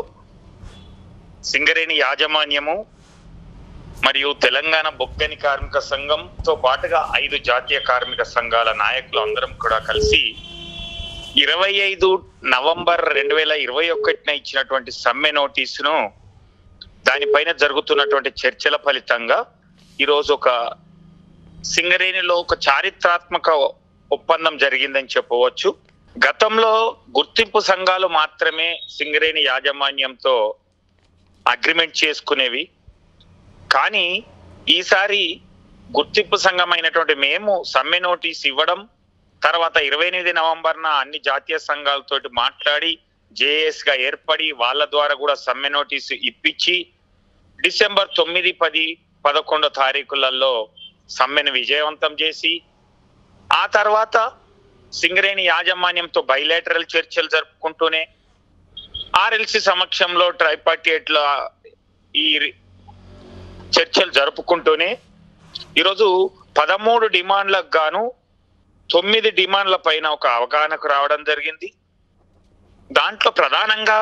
సింగరేణి యాజమాన్యము మరియు తెలంగాణ బొగ్గని కార్మిక సంఘంతో పాటుగా ఐదు జాతీయ కార్మిక సంఘాల నాయకులు అందరం కూడా కలిసి ఇరవై ఐదు నవంబర్ రెండు వేల ఇరవై ఒకటిన ఇచ్చినటువంటి సమ్మె నోటీసును దానిపైన జరుగుతున్నటువంటి చర్చల ఫలితంగా ఈరోజు ఒక సింగరేణిలో ఒక చారిత్రాత్మక ఒప్పందం జరిగిందని చెప్పవచ్చు గతంలో గుర్తింపు సంఘాలు మాత్రమే సింగరేణి యాజమాన్యంతో అగ్రిమెంట్ చేసుకునేవి కానీ ఈసారి గుర్తింపు సంఘమైనటువంటి మేము సమ్మె నోటీస్ ఇవ్వడం తర్వాత ఇరవై ఎనిమిది నవంబర్న అన్ని జాతీయ సంఘాలతోటి మాట్లాడి జేఏఎస్ గా ఏర్పడి వాళ్ళ ద్వారా కూడా సమ్మె నోటీసు ఇప్పించి డిసెంబర్ తొమ్మిది పది పదకొండో తారీఖులలో సమ్మెను విజయవంతం చేసి ఆ తర్వాత సింగరేణి యాజమాన్యంతో బైలేటరల్ చర్చలు జరుపుకుంటూనే ఆర్ఎల్సి సమక్షంలో ట్రైపార్టీట్ల ఈ చర్చలు జరుపుకుంటూనే ఈరోజు పదమూడు డిమాండ్లకు గాను తొమ్మిది డిమాండ్ల పైన ఒక అవగాహనకు రావడం జరిగింది దాంట్లో ప్రధానంగా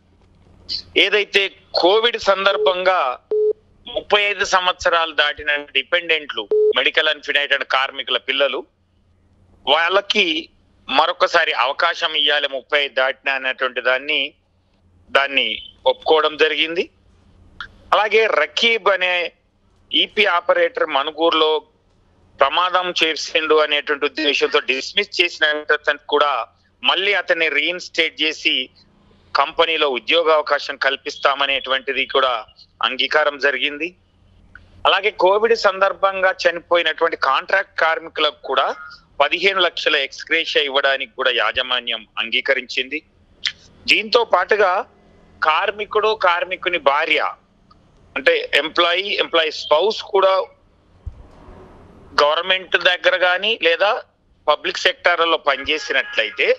ఏదైతే కోవిడ్ సందర్భంగా ముప్పై ఐదు సంవత్సరాలు దాటిన డిపెండెంట్లు మెడికల్ అండ్ ఫినైటెడ్ కార్మికుల పిల్లలు వాళ్ళకి మరొకసారి అవకాశం ఇవ్వాలి ముప్పై ఐదు దాటిన అనేటువంటి దాన్ని దాన్ని ఒప్పుకోవడం జరిగింది అలాగే రకీబ్ అనే ఈపీ ఆపరేటర్ మనుగూరులో ప్రమాదం చేసిండు అనేటువంటి ఉద్దేశంతో డిస్మిస్ చేసిన అతనికి కూడా మళ్ళీ అతన్ని రీఇన్స్టేట్ చేసి కంపెనీలో ఉద్యోగ అవకాశం కల్పిస్తామనేటువంటిది కూడా అంగీకారం జరిగింది అలాగే కోవిడ్ సందర్భంగా చనిపోయినటువంటి కాంట్రాక్ట్ కార్మికులకు కూడా పదిహేను లక్షల ఎక్స్గ్రేషియా ఇవ్వడానికి కూడా యాజమాన్యం అంగీకరించింది దీంతో పాటుగా కార్మికుడు కార్మికుని భార్య అంటే ఎంప్లాయీ ఎంప్లాయీ స్పౌస్ కూడా గవర్నమెంట్ దగ్గర కానీ లేదా పబ్లిక్ సెక్టార్లో పనిచేసినట్లయితే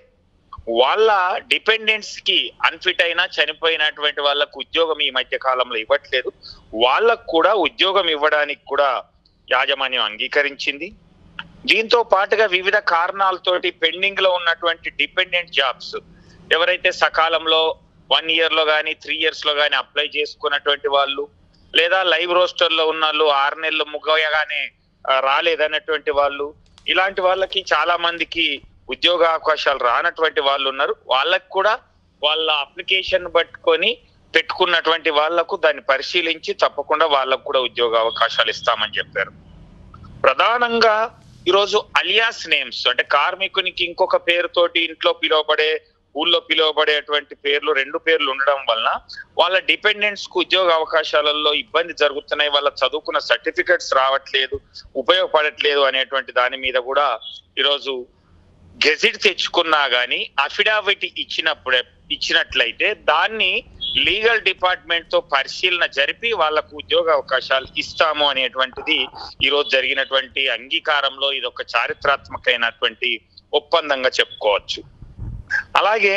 వాళ్ళ డిపెండెంట్స్ కి అన్ఫిట్ అయినా చనిపోయినటువంటి వాళ్ళకు ఉద్యోగం ఈ మధ్య కాలంలో ఇవ్వట్లేదు వాళ్ళకు కూడా ఉద్యోగం ఇవ్వడానికి కూడా యాజమాన్యం అంగీకరించింది దీంతో పాటుగా వివిధ కారణాలతోటి పెండింగ్ లో ఉన్నటువంటి డిపెండెంట్ జాబ్స్ ఎవరైతే సకాలంలో వన్ ఇయర్ లో కానీ త్రీ ఇయర్స్ లో కానీ అప్లై చేసుకున్నటువంటి వాళ్ళు లేదా లైవ్ రోస్టర్ లో ఉన్న వాళ్ళు ఆరు నెలలు ముగ్గగానే ఆ, రాలేదన్నటువంటి వాళ్ళు ఇలాంటి వాళ్ళకి చాలా మందికి ఉద్యోగ అవకాశాలు రానటువంటి వాళ్ళు ఉన్నారు వాళ్ళకి కూడా వాళ్ళ అప్లికేషన్ పట్టుకొని పెట్టుకున్నటువంటి వాళ్లకు దాన్ని పరిశీలించి తప్పకుండా వాళ్ళకు కూడా ఉద్యోగ అవకాశాలు ఇస్తామని చెప్పారు ప్రధానంగా ఈరోజు అలియాస్ నేమ్స్ అంటే కార్మికునికి ఇంకొక పేరుతోటి ఇంట్లో పిలువబడే ఊళ్ళో పిలువబడేటువంటి పేర్లు రెండు పేర్లు ఉండడం వలన వాళ్ళ డిపెండెంట్స్ కు ఉద్యోగ అవకాశాలలో ఇబ్బంది జరుగుతున్నాయి వాళ్ళ చదువుకున్న సర్టిఫికెట్స్ రావట్లేదు ఉపయోగపడట్లేదు అనేటువంటి దాని మీద కూడా ఈరోజు గెజిట్ తెచ్చుకున్నా గానీ అఫిడావిట్ ఇచ్చినప్పుడే ఇచ్చినట్లయితే దాన్ని లీగల్ డిపార్ట్మెంట్ తో పరిశీలన జరిపి వాళ్ళకు ఉద్యోగ అవకాశాలు ఇస్తాము అనేటువంటిది ఈ రోజు జరిగినటువంటి అంగీకారంలో ఇది ఒక చారిత్రాత్మకమైనటువంటి ఒప్పందంగా చెప్పుకోవచ్చు అలాగే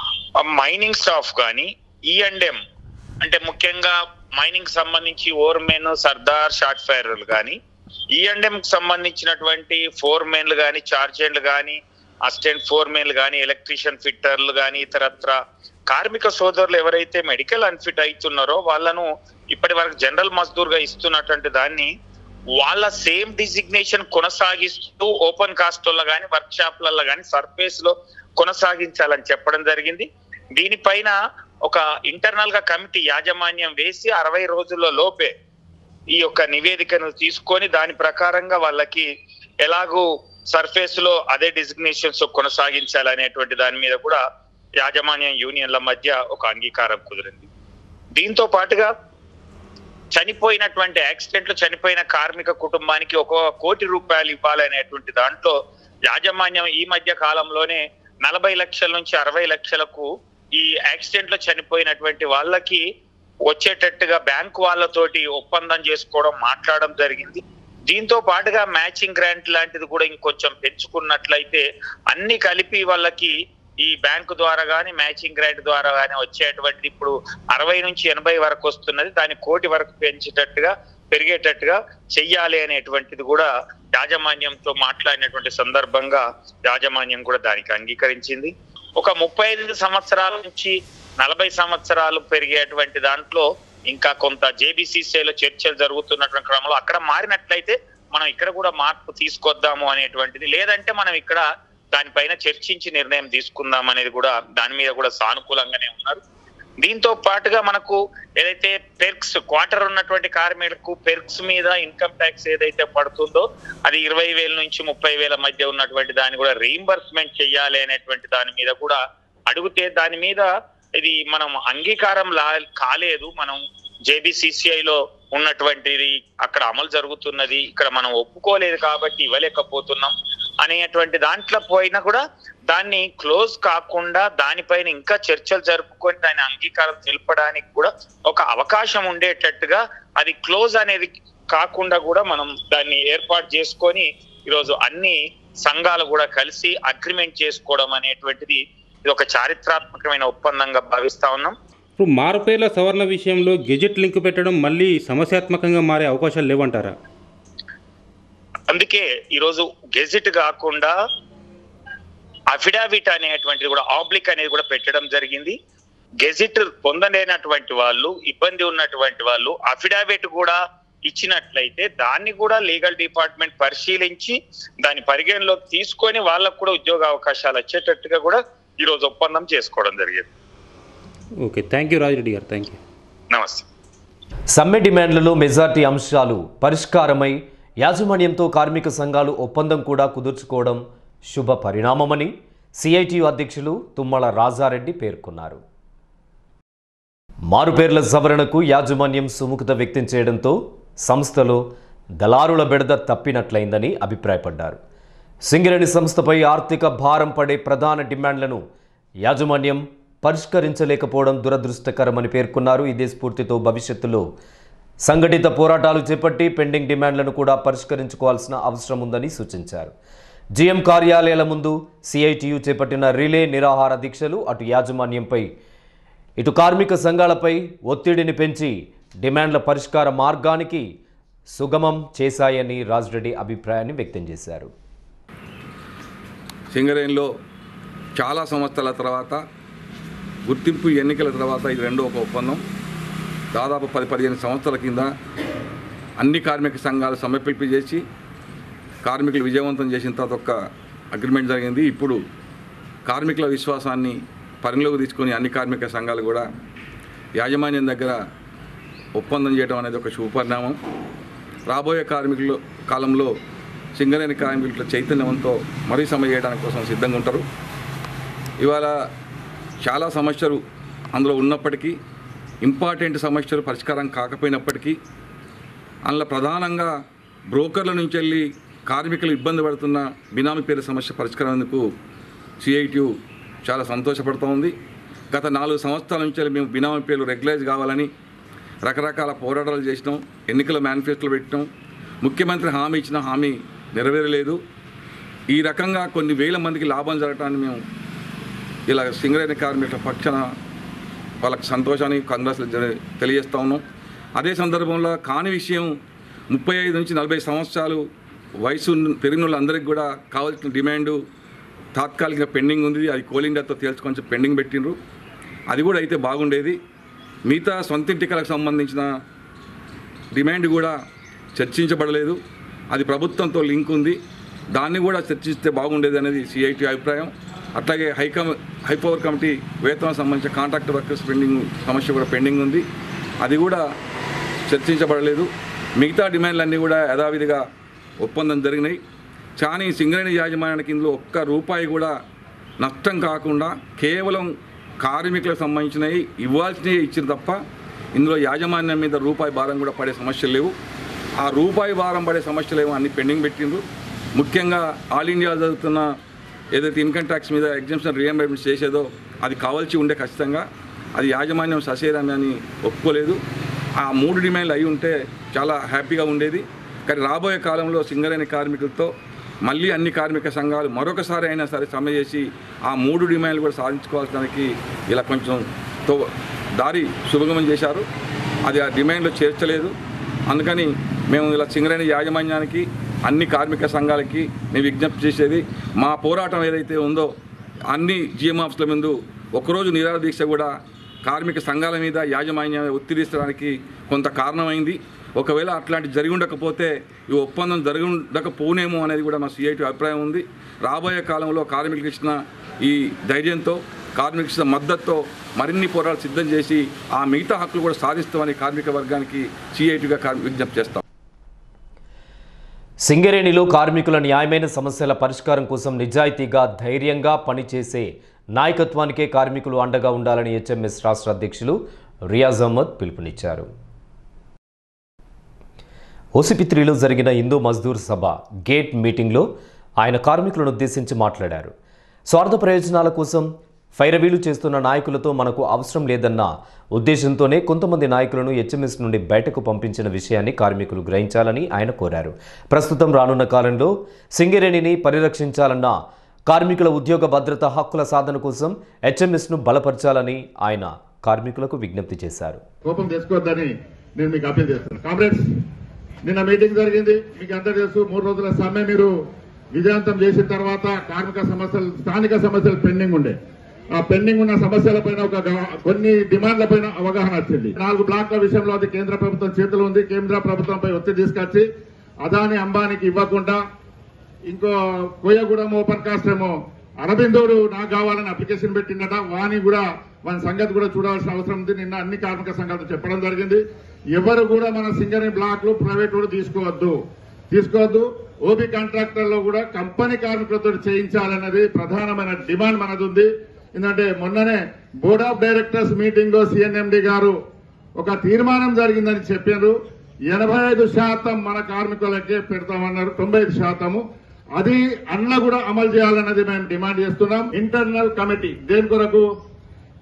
మైనింగ్ స్టాఫ్ కానీ ఈ అండ్ ఎం అంటే ముఖ్యంగా మైనింగ్ సంబంధించి ఓర్మెన్ సర్దార్ షార్ట్ ఫైర్లు కానీ ఈ అండ్ ఎం సంబంధించినటువంటి ఫోర్ మెన్లు కానీ చార్జెంట్లు కానీ అసిస్టెంట్ ఫోర్ మెన్లు కానీ ఎలక్ట్రీషియన్ ఫిట్టర్లు కానీ ఇతరత్ర కార్మిక సోదరులు ఎవరైతే మెడికల్ అన్ఫిట్ అవుతున్నారో వాళ్ళను ఇప్పటి వరకు జనరల్ మజ్దూర్ గా ఇస్తున్నటువంటి దాన్ని వాళ్ళ సేమ్ డిజిగ్నేషన్ కొనసాగిస్తూ ఓపెన్ కాస్ట్ లో కానీ వర్క్ షాప్లలో కానీ సర్ఫేస్ లో కొనసాగించాలని చెప్పడం జరిగింది దీనిపైన ఒక ఇంటర్నల్ గా కమిటీ యాజమాన్యం వేసి అరవై రోజుల లోపే ఈ యొక్క నివేదికను తీసుకొని దాని ప్రకారంగా వాళ్ళకి ఎలాగూ సర్ఫేస్ లో అదే డిజిగ్నేషన్స్ కొనసాగించాలనేటువంటి దాని మీద కూడా యాజమాన్యం యూనియన్ల మధ్య ఒక అంగీకారం కుదిరింది దీంతో పాటుగా చనిపోయినటువంటి యాక్సిడెంట్ లో చనిపోయిన కార్మిక కుటుంబానికి ఒక కోటి రూపాయలు ఇవ్వాలనేటువంటి దాంట్లో యాజమాన్యం ఈ మధ్య కాలంలోనే నలభై లక్షల నుంచి అరవై లక్షలకు ఈ యాక్సిడెంట్ లో చనిపోయినటువంటి వాళ్ళకి వచ్చేటట్టుగా బ్యాంకు వాళ్ళతోటి ఒప్పందం చేసుకోవడం మాట్లాడడం జరిగింది దీంతో పాటుగా మ్యాచింగ్ గ్రాంట్ లాంటిది కూడా ఇంకొంచెం పెంచుకున్నట్లయితే అన్ని కలిపి వాళ్ళకి ఈ బ్యాంకు ద్వారా కానీ మ్యాచింగ్ గ్రాంట్ ద్వారా కానీ వచ్చేటువంటి ఇప్పుడు అరవై నుంచి ఎనభై వరకు వస్తున్నది దాన్ని కోటి వరకు పెంచేటట్టుగా పెరిగేటట్టుగా చెయ్యాలి అనేటువంటిది కూడా యాజమాన్యంతో మాట్లాడినటువంటి సందర్భంగా యాజమాన్యం కూడా దానికి అంగీకరించింది ఒక ముప్పై ఐదు సంవత్సరాల నుంచి నలభై సంవత్సరాలు పెరిగేటువంటి దాంట్లో ఇంకా కొంత జేబీసీసీలో చర్చలు జరుగుతున్నటువంటి క్రమంలో అక్కడ మారినట్లయితే మనం ఇక్కడ కూడా మార్పు తీసుకొద్దాము అనేటువంటిది లేదంటే మనం ఇక్కడ దానిపైన చర్చించి నిర్ణయం తీసుకుందాం అనేది కూడా దాని మీద కూడా సానుకూలంగానే ఉన్నారు దీంతో పాటుగా మనకు ఏదైతే పెర్క్స్ క్వార్టర్ ఉన్నటువంటి కార్మికులకు పెర్క్స్ మీద ఇన్కమ్ ట్యాక్స్ ఏదైతే పడుతుందో అది ఇరవై వేల నుంచి ముప్పై వేల మధ్య ఉన్నటువంటి దాన్ని కూడా రీయింబర్స్మెంట్ చేయాలి అనేటువంటి దాని మీద కూడా అడిగితే దాని మీద ఇది మనం అంగీకారం లా కాలేదు మనం JBCCI లో ఉన్నటువంటిది అక్కడ అమలు జరుగుతున్నది ఇక్కడ మనం ఒప్పుకోలేదు కాబట్టి ఇవ్వలేకపోతున్నాం అనేటువంటి దాంట్లో పోయినా కూడా దాన్ని క్లోజ్ కాకుండా దానిపైన ఇంకా చర్చలు జరుపుకొని దాని అంగీకారం తెలపడానికి కూడా ఒక అవకాశం ఉండేటట్టుగా అది క్లోజ్ అనేది కాకుండా కూడా మనం దాన్ని ఏర్పాటు చేసుకొని ఈరోజు అన్ని సంఘాలు కూడా కలిసి అగ్రిమెంట్ చేసుకోవడం అనేటువంటిది ఇది ఒక చారిత్రాత్మకమైన ఒప్పందంగా భావిస్తా ఉన్నాం ఇప్పుడు మారుపేర్ల సవరణ విషయంలో గెజెట్ లింక్ పెట్టడం మళ్ళీ సమస్యాత్మకంగా మారే అవకాశాలు లేవంటారా అందుకే ఈరోజు గెజిట్ కాకుండా అఫిడావిట్ అనేటువంటిది కూడా ఆబ్లిక్ అనేది కూడా పెట్టడం జరిగింది గెజిట్ పొందలేనటువంటి వాళ్ళు ఇబ్బంది ఉన్నటువంటి వాళ్ళు అఫిడావిట్ కూడా ఇచ్చినట్లయితే దాన్ని కూడా లీగల్ డిపార్ట్మెంట్ పరిశీలించి దాని పరిగణలోకి తీసుకొని వాళ్ళకు కూడా ఉద్యోగ అవకాశాలు వచ్చేటట్టుగా కూడా ఈ రోజు ఒప్పందం చేసుకోవడం జరిగింది ఓకే థ్యాంక్ యూ రాజిరెడ్డి గారు థ్యాంక్ యూ నమస్తే సమ్మె డిమాండ్లలో మెజార్టీ అంశాలు పరిష్కారమై యాజమాన్యంతో కార్మిక సంఘాలు ఒప్పందం కూడా కుదుర్చుకోవడం శుభ పరిణామమని సిఐటియు అధ్యక్షులు తుమ్మల రాజారెడ్డి పేర్కొన్నారు మారుపేర్ల సవరణకు యాజమాన్యం సుముఖత వ్యక్తం చేయడంతో సంస్థలో దళారుల బెడద తప్పినట్లయిందని అభిప్రాయపడ్డారు సింగరేణి సంస్థపై ఆర్థిక భారం పడే ప్రధాన డిమాండ్లను యాజమాన్యం పరిష్కరించలేకపోవడం దురదృష్టకరమని పేర్కొన్నారు ఇదే స్ఫూర్తితో భవిష్యత్తులో సంఘటిత పోరాటాలు చేపట్టి పెండింగ్ డిమాండ్లను కూడా పరిష్కరించుకోవాల్సిన అవసరం ఉందని సూచించారు జీఎం కార్యాలయాల ముందు సిఐటియు చేపట్టిన రిలే నిరాహార దీక్షలు అటు యాజమాన్యంపై ఇటు కార్మిక సంఘాలపై ఒత్తిడిని పెంచి డిమాండ్ల పరిష్కార మార్గానికి సుగమం చేశాయని రాజ్రెడ్డి అభిప్రాయాన్ని వ్యక్తం చేశారు సింగరేణిలో చాలా సంవత్సరాల తర్వాత గుర్తింపు ఎన్నికల తర్వాత ఇది రెండో ఒక ఒప్పందం దాదాపు పది పదిహేను సంవత్సరాల కింద అన్ని కార్మిక సంఘాలు సమర్పింపు చేసి కార్మికులు విజయవంతం చేసిన తర్వాత ఒక అగ్రిమెంట్ జరిగింది ఇప్పుడు కార్మికుల విశ్వాసాన్ని పరిగణలోకి తీసుకొని అన్ని కార్మిక సంఘాలు కూడా యాజమాన్యం దగ్గర ఒప్పందం చేయడం అనేది ఒక శుభపరిణామం రాబోయే కార్మికులు కాలంలో సింగరేణి కార్మికుల చైతన్యంతో మరీ సమ్మె చేయడానికి కోసం సిద్ధంగా ఉంటారు ఇవాళ చాలా సమస్యలు అందులో ఉన్నప్పటికీ ఇంపార్టెంట్ సమస్యలు పరిష్కారం కాకపోయినప్పటికీ అందులో ప్రధానంగా బ్రోకర్ల నుంచి వెళ్ళి కార్మికులు ఇబ్బంది పడుతున్న బినామీ పేరు సమస్య పరిష్కారానికి సిఐటియు చాలా సంతోషపడుతూ ఉంది గత నాలుగు సంవత్సరాల నుంచి వెళ్ళి మేము బినామీ పేర్లు రెగ్యులైజ్ కావాలని రకరకాల పోరాటాలు చేసినాం ఎన్నికల మేనిఫెస్టోలు పెట్టినాం ముఖ్యమంత్రి హామీ ఇచ్చిన హామీ నెరవేరలేదు ఈ రకంగా కొన్ని వేల మందికి లాభం జరగటాన్ని మేము ఇలా సింగరేణి కార్మికుల పక్షాన వాళ్ళకి సంతోషాన్ని కాంగ్రెస్ తెలియజేస్తా ఉన్నాం అదే సందర్భంలో కాని విషయం ముప్పై ఐదు నుంచి నలభై సంవత్సరాలు వయసు ఉన్న- పెరిగిన వాళ్ళందరికీ కూడా కావాల్సిన డిమాండు తాత్కాలికంగా పెండింగ్ ఉంది అది కోల్ ఇండియాతో తేల్చుకొని పెండింగ్ పెట్టిండ్రు అది కూడా అయితే బాగుండేది మిగతా సొంతింటికలకు సంబంధించిన డిమాండ్ కూడా చర్చించబడలేదు అది ప్రభుత్వంతో లింక్ ఉంది దాన్ని కూడా చర్చిస్తే బాగుండేది అనేది సిఐటి అభిప్రాయం అట్లాగే హైకమ్ హైపవర్ కమిటీ వేతనం సంబంధించిన కాంట్రాక్ట్ వర్కర్స్ పెండింగ్ సమస్య కూడా పెండింగ్ ఉంది అది కూడా చర్చించబడలేదు మిగతా డిమాండ్లన్నీ కూడా యథావిధిగా ఒప్పందం జరిగినాయి కానీ సింగరేణి యాజమాన్యానికి ఇందులో ఒక్క రూపాయి కూడా నష్టం కాకుండా కేవలం కార్మికులకు సంబంధించినవి ఇవ్వాల్సినవి ఇచ్చిన తప్ప ఇందులో యాజమాన్యం మీద రూపాయి భారం కూడా పడే సమస్యలు లేవు ఆ రూపాయి భారం పడే సమస్యలు ఏమో అన్ని పెండింగ్ పెట్టిండ్రు ముఖ్యంగా ఆల్ ఇండియా జరుగుతున్న ఏదైతే ఇన్కమ్ ట్యాక్స్ మీద ఎగ్జామ్షన్ రియంబర్మెంట్ చేసేదో అది కావాల్సి ఉండే ఖచ్చితంగా అది యాజమాన్యం ససేరాన్ని అని ఒప్పుకోలేదు ఆ మూడు డిమాండ్లు అయి ఉంటే చాలా హ్యాపీగా ఉండేది కానీ రాబోయే కాలంలో సింగరేణి కార్మికులతో మళ్ళీ అన్ని కార్మిక సంఘాలు మరొకసారి అయినా సరే సమ్మె చేసి ఆ మూడు డిమాండ్లు కూడా సాధించుకోవాల్సడానికి ఇలా కొంచెం తో దారి సుభగమం చేశారు అది ఆ డిమాండ్లో చేర్చలేదు అందుకని మేము ఇలా సింగరేణి యాజమాన్యానికి అన్ని కార్మిక సంఘాలకి నేను విజ్ఞప్తి చేసేది మా పోరాటం ఏదైతే ఉందో అన్ని జిఎం ఆఫీసుల ముందు ఒకరోజు నిరాహార దీక్ష కూడా కార్మిక సంఘాల మీద యాజమాన్యం ఒత్తిడిస్తడానికి కొంత కారణమైంది ఒకవేళ అట్లాంటి జరిగి ఉండకపోతే ఈ ఒప్పందం జరిగి ఉండకపోనేమో అనేది కూడా మా సిఐటి అభిప్రాయం ఉంది రాబోయే కాలంలో కార్మికులకు ఇచ్చిన ఈ ధైర్యంతో కార్మికులకు ఇచ్చిన మద్దతుతో మరిన్ని పోరాటాలు సిద్ధం చేసి ఆ మిగతా హక్కులు కూడా సాధిస్తామని కార్మిక వర్గానికి సిఐటిగా విజ్ఞప్తి చేస్తాం సింగరేణిలో కార్మికుల న్యాయమైన సమస్యల పరిష్కారం కోసం నిజాయితీగా ధైర్యంగా పనిచేసే నాయకత్వానికే కార్మికులు అండగా ఉండాలని హెచ్ఎంఎస్ రాష్ట్ర అధ్యక్షులు రియాజ్ అహ్మద్ పిలుపునిచ్చారు ఓసిపిత్రిలో జరిగిన హిందూ మజ్దూర్ సభ గేట్ మీటింగ్లో ఆయన కార్మికులను ఉద్దేశించి మాట్లాడారు స్వార్థ ప్రయోజనాల కోసం ఫైరవీలు చేస్తున్న నాయకులతో మనకు అవసరం లేదన్న ఉద్దేశంతోనే కొంతమంది నాయకులను హెచ్ఎంఎస్ నుండి బయటకు పంపించిన విషయాన్ని కార్మికులు గ్రహించాలని ఆయన కోరారు ప్రస్తుతం రానున్న కాలంలో సింగరేణిని పరిరక్షించాలన్న కార్మికుల ఉద్యోగ భద్రత హక్కుల సాధన కోసం హెచ్ఎంఎస్ను బలపరచాలని ఆయన కార్మికులకు విజ్ఞప్తి చేశారు కోపం తెచ్చుకోవద్దని నేను మీకు అప్పీల్ చేస్తున్నాను కామ్రేడ్స్ నిన్న మీటింగ్ జరిగింది మీకు అందరు తెలుసు మూడు రోజుల సమ్మె మీరు విజయవంతం చేసిన తర్వాత కార్మిక సమస్యలు స్థానిక సమస్యలు పెండింగ్ ఉండే ఆ పెండింగ్ ఉన్న సమస్యల పైన ఒక గవ- కొన్ని డిమాండ్ల పైన అవగాహన వచ్చింది నాలుగు బ్లాక్ల విషయంలో అది కేంద్ర ప్రభుత్వం చేతులు ఉంది కేంద్ర ప్రభుత్వంపై ఒత్తిడి తీసుకొచ్చి అదాని అంబానికి ఇవ్వకుండా ఇంకో కోయగూడెం ఓపెన్ కాస్ట్ ఏమో అరబిందోడు నాకు కావాలని అప్లికేషన్ పెట్టిందట వాని కూడా మన సంగతి కూడా చూడాల్సిన అవసరం ఉంది నిన్న అన్ని కార్మిక సంఘాలతో చెప్పడం జరిగింది ఎవరు కూడా మన సింగరేణి బ్లాక్లు ప్రైవేట్ కూడా తీసుకోవద్దు తీసుకోవద్దు ఓబీ కాంట్రాక్టర్లో కూడా కంపెనీ కార్మికులతో చేయించాలన్నది ప్రధానమైన డిమాండ్ మనది ఉంది ఎందుకంటే మొన్ననే బోర్డ్ ఆఫ్ డైరెక్టర్స్ మీటింగ్ లో సిఎన్ఎండి గారు ఒక తీర్మానం జరిగిందని చెప్పారు ఎనభై ఐదు శాతం మన కార్మికులకే పెడతామన్నారు తొంభై ఐదు శాతము అది అన్న కూడా అమలు చేయాలన్నది మేము డిమాండ్ చేస్తున్నాం ఇంటర్నల్ కమిటీ దేని కొరకు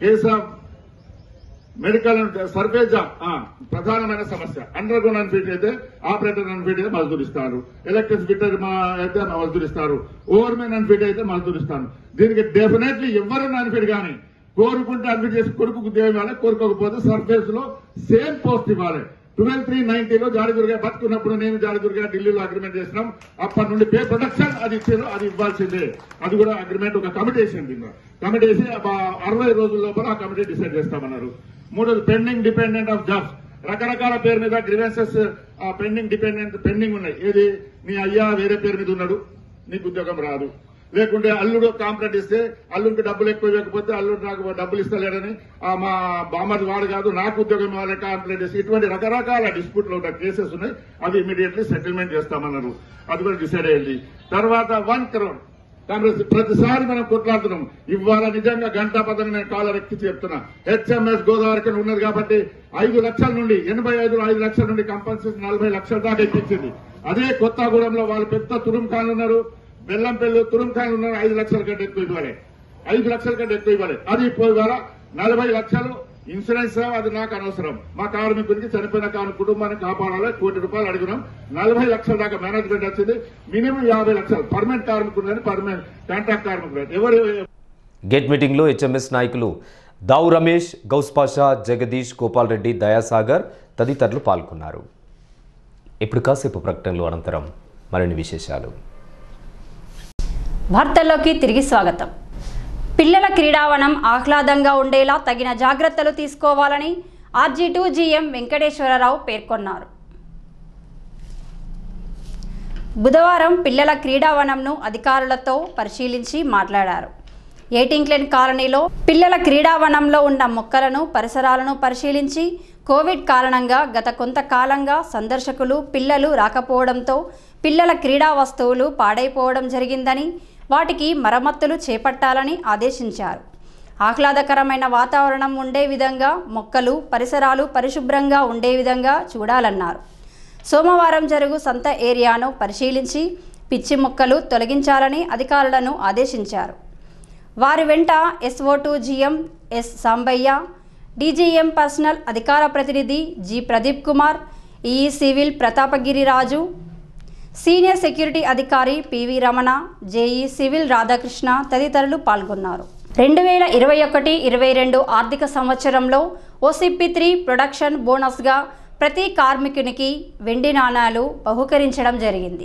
కేస్ ఆఫ్ మెడికల్ సర్ఫేజ్ ప్రధానమైన సమస్య అండర్ గ్రౌండ్ అన్ఫిట్ అయితే ఆపరేటర్ అన్ఫిట్ అయితే మజదూరిస్తారు ఎలక్ట్రిక్ ఫిట్టర్ అయితే మజదూరిస్తారు ఓవర్ మెన్ అన్ఫిట్ అయితే మజదూరిస్తారు దీనికి డెఫినెట్లీ ఎవరైనా అన్ఫిట్ కానీ కోరుకుంటే అన్ఫిట్ చేసి కొడుకు ఉద్యోగం ఇవ్వాలి కోరుకోకపోతే సర్ఫేస్ లో సేమ్ పోస్ట్ ఇవ్వాలి ట్వెల్వ్ త్రీ నైన్టీలో జాడిదుర్గా బతుకున్నప్పుడు నేను జాడిదుర్గా ఢిల్లీలో అగ్రిమెంట్ చేసినాం అప్పటి నుండి పే ప్రొడక్షన్ అది ఇచ్చారు అది ఇవ్వాల్సిందే అది కూడా అగ్రిమెంట్ ఒక కమిటీ వేసింది కమిటీ వేసి ఆ అరవై రోజుల లోపల ఆ కమిటీ డిసైడ్ చేస్తామన్నారు మూడోది పెండింగ్ డిపెండెంట్ ఆఫ్ జాబ్స్ రకరకాల పేరు మీద గ్రివెన్సెస్ పెండింగ్ డిపెండెంట్ పెండింగ్ ఉన్నాయి ఏది నీ అయ్యా వేరే పేరు మీద ఉన్నాడు నీకు ఉద్యోగం రాదు లేకుంటే అల్లుడు కాంప్లైంట్ ఇస్తే అల్లుడికి డబ్బులు ఎక్కువ ఇవ్వకపోతే అల్లుడు నాకు డబ్బులు ఇస్తలేడని ఆ మా బామ్మది వాడు కాదు నాకు ఉద్యోగం ఇవ్వాలి కాంప్లైంట్ చేసి ఇటువంటి రకరకాల డిస్ప్యూట్లు ఉన్న కేసెస్ ఉన్నాయి అవి ఇమీడియట్లీ సెటిల్మెంట్ చేస్తామన్నారు అది కూడా డిసైడ్ అయ్యింది తర్వాత వన్ కరోడ్ కాంగ్రెస్ ప్రతిసారి మనం కొట్లాడుతున్నాం ఇవాళ నిజంగా గంటా పదని నేను కాలర్ ఎక్కి చెప్తున్నా హెచ్ఎంఎస్ గోదావరికి ఉన్నది కాబట్టి ఐదు లక్షల నుండి ఎనభై ఐదు ఐదు లక్షల నుండి కంపల్సరీ నలభై లక్షల దాకా ఎక్కించింది అదే కొత్తగూడెంలో వాళ్ళు పెద్ద తురుంఖాన్లు ఉన్నారు బెల్లంపల్లి తురుంఖాన్లు ఉన్నారు ఐదు లక్షల కంటే ఎక్కువ ఇవ్వాలి ఐదు లక్షల కంటే ఎక్కువ ఇవ్వాలి అది ఇప్పుడు ఇవాళ నలభై లక్షలు ఇన్సూరెన్స్ అది నాకు అనవసరం మా కార్మికుడికి చనిపోయిన కార్మిక కుటుంబాన్ని కాపాడాలి కోటి రూపాయలు అడిగినాం నలభై లక్షల దాకా మేనేజ్మెంట్ వచ్చింది మినిమం యాభై లక్షలు పర్మనెంట్ కార్మికుడు పర్మనెంట్ కాంట్రాక్ట్ కార్మికుడు ఎవరు గేట్ మీటింగ్లో హెచ్ఎంఎస్ నాయకులు దావు రమేష్ గౌస్పాషా జగదీష్ గోపాల్ రెడ్డి దయాసాగర్ తదితరులు పాల్గొన్నారు ఇప్పుడు కాసేపు ప్రకటనలు అనంతరం మరిన్ని విశేషాలు వార్తల్లోకి తిరిగి స్వాగతం పిల్లల క్రీడావనం ఆహ్లాదంగా ఉండేలా తగిన జాగ్రత్తలు తీసుకోవాలని ఆర్జీ టూ జీఎం వెంకటేశ్వరరావు పేర్కొన్నారు బుధవారం పిల్లల క్రీడావనంను అధికారులతో పరిశీలించి మాట్లాడారు ఏటింగ్లెన్ కాలనీలో పిల్లల క్రీడావనంలో ఉన్న మొక్కలను పరిసరాలను పరిశీలించి కోవిడ్ కారణంగా గత కొంతకాలంగా సందర్శకులు పిల్లలు రాకపోవడంతో పిల్లల క్రీడా వస్తువులు పాడైపోవడం జరిగిందని వాటికి మరమ్మతులు చేపట్టాలని ఆదేశించారు ఆహ్లాదకరమైన వాతావరణం ఉండే విధంగా మొక్కలు పరిసరాలు పరిశుభ్రంగా ఉండే విధంగా చూడాలన్నారు సోమవారం జరుగు సంత ఏరియాను పరిశీలించి పిచ్చి మొక్కలు తొలగించాలని అధికారులను ఆదేశించారు వారి వెంట SO to GM S Sambaiah DGM personnel అధికార ప్రతినిధి G Pradeep Kumar E civil Pratapagiri Raju senior security అధికారి PV Ramana JE civil Radhakrishna తదితరులు పాల్గొన్నారు రెండు వేల ఇరవై ఒకటి ఇరవై రెండు ఆర్థిక సంవత్సరంలో ఓసిపి త్రీ ప్రొడక్షన్ బోనస్గా ప్రతి కార్మికునికి వెండి నాణాలు బహుకరించడం జరిగింది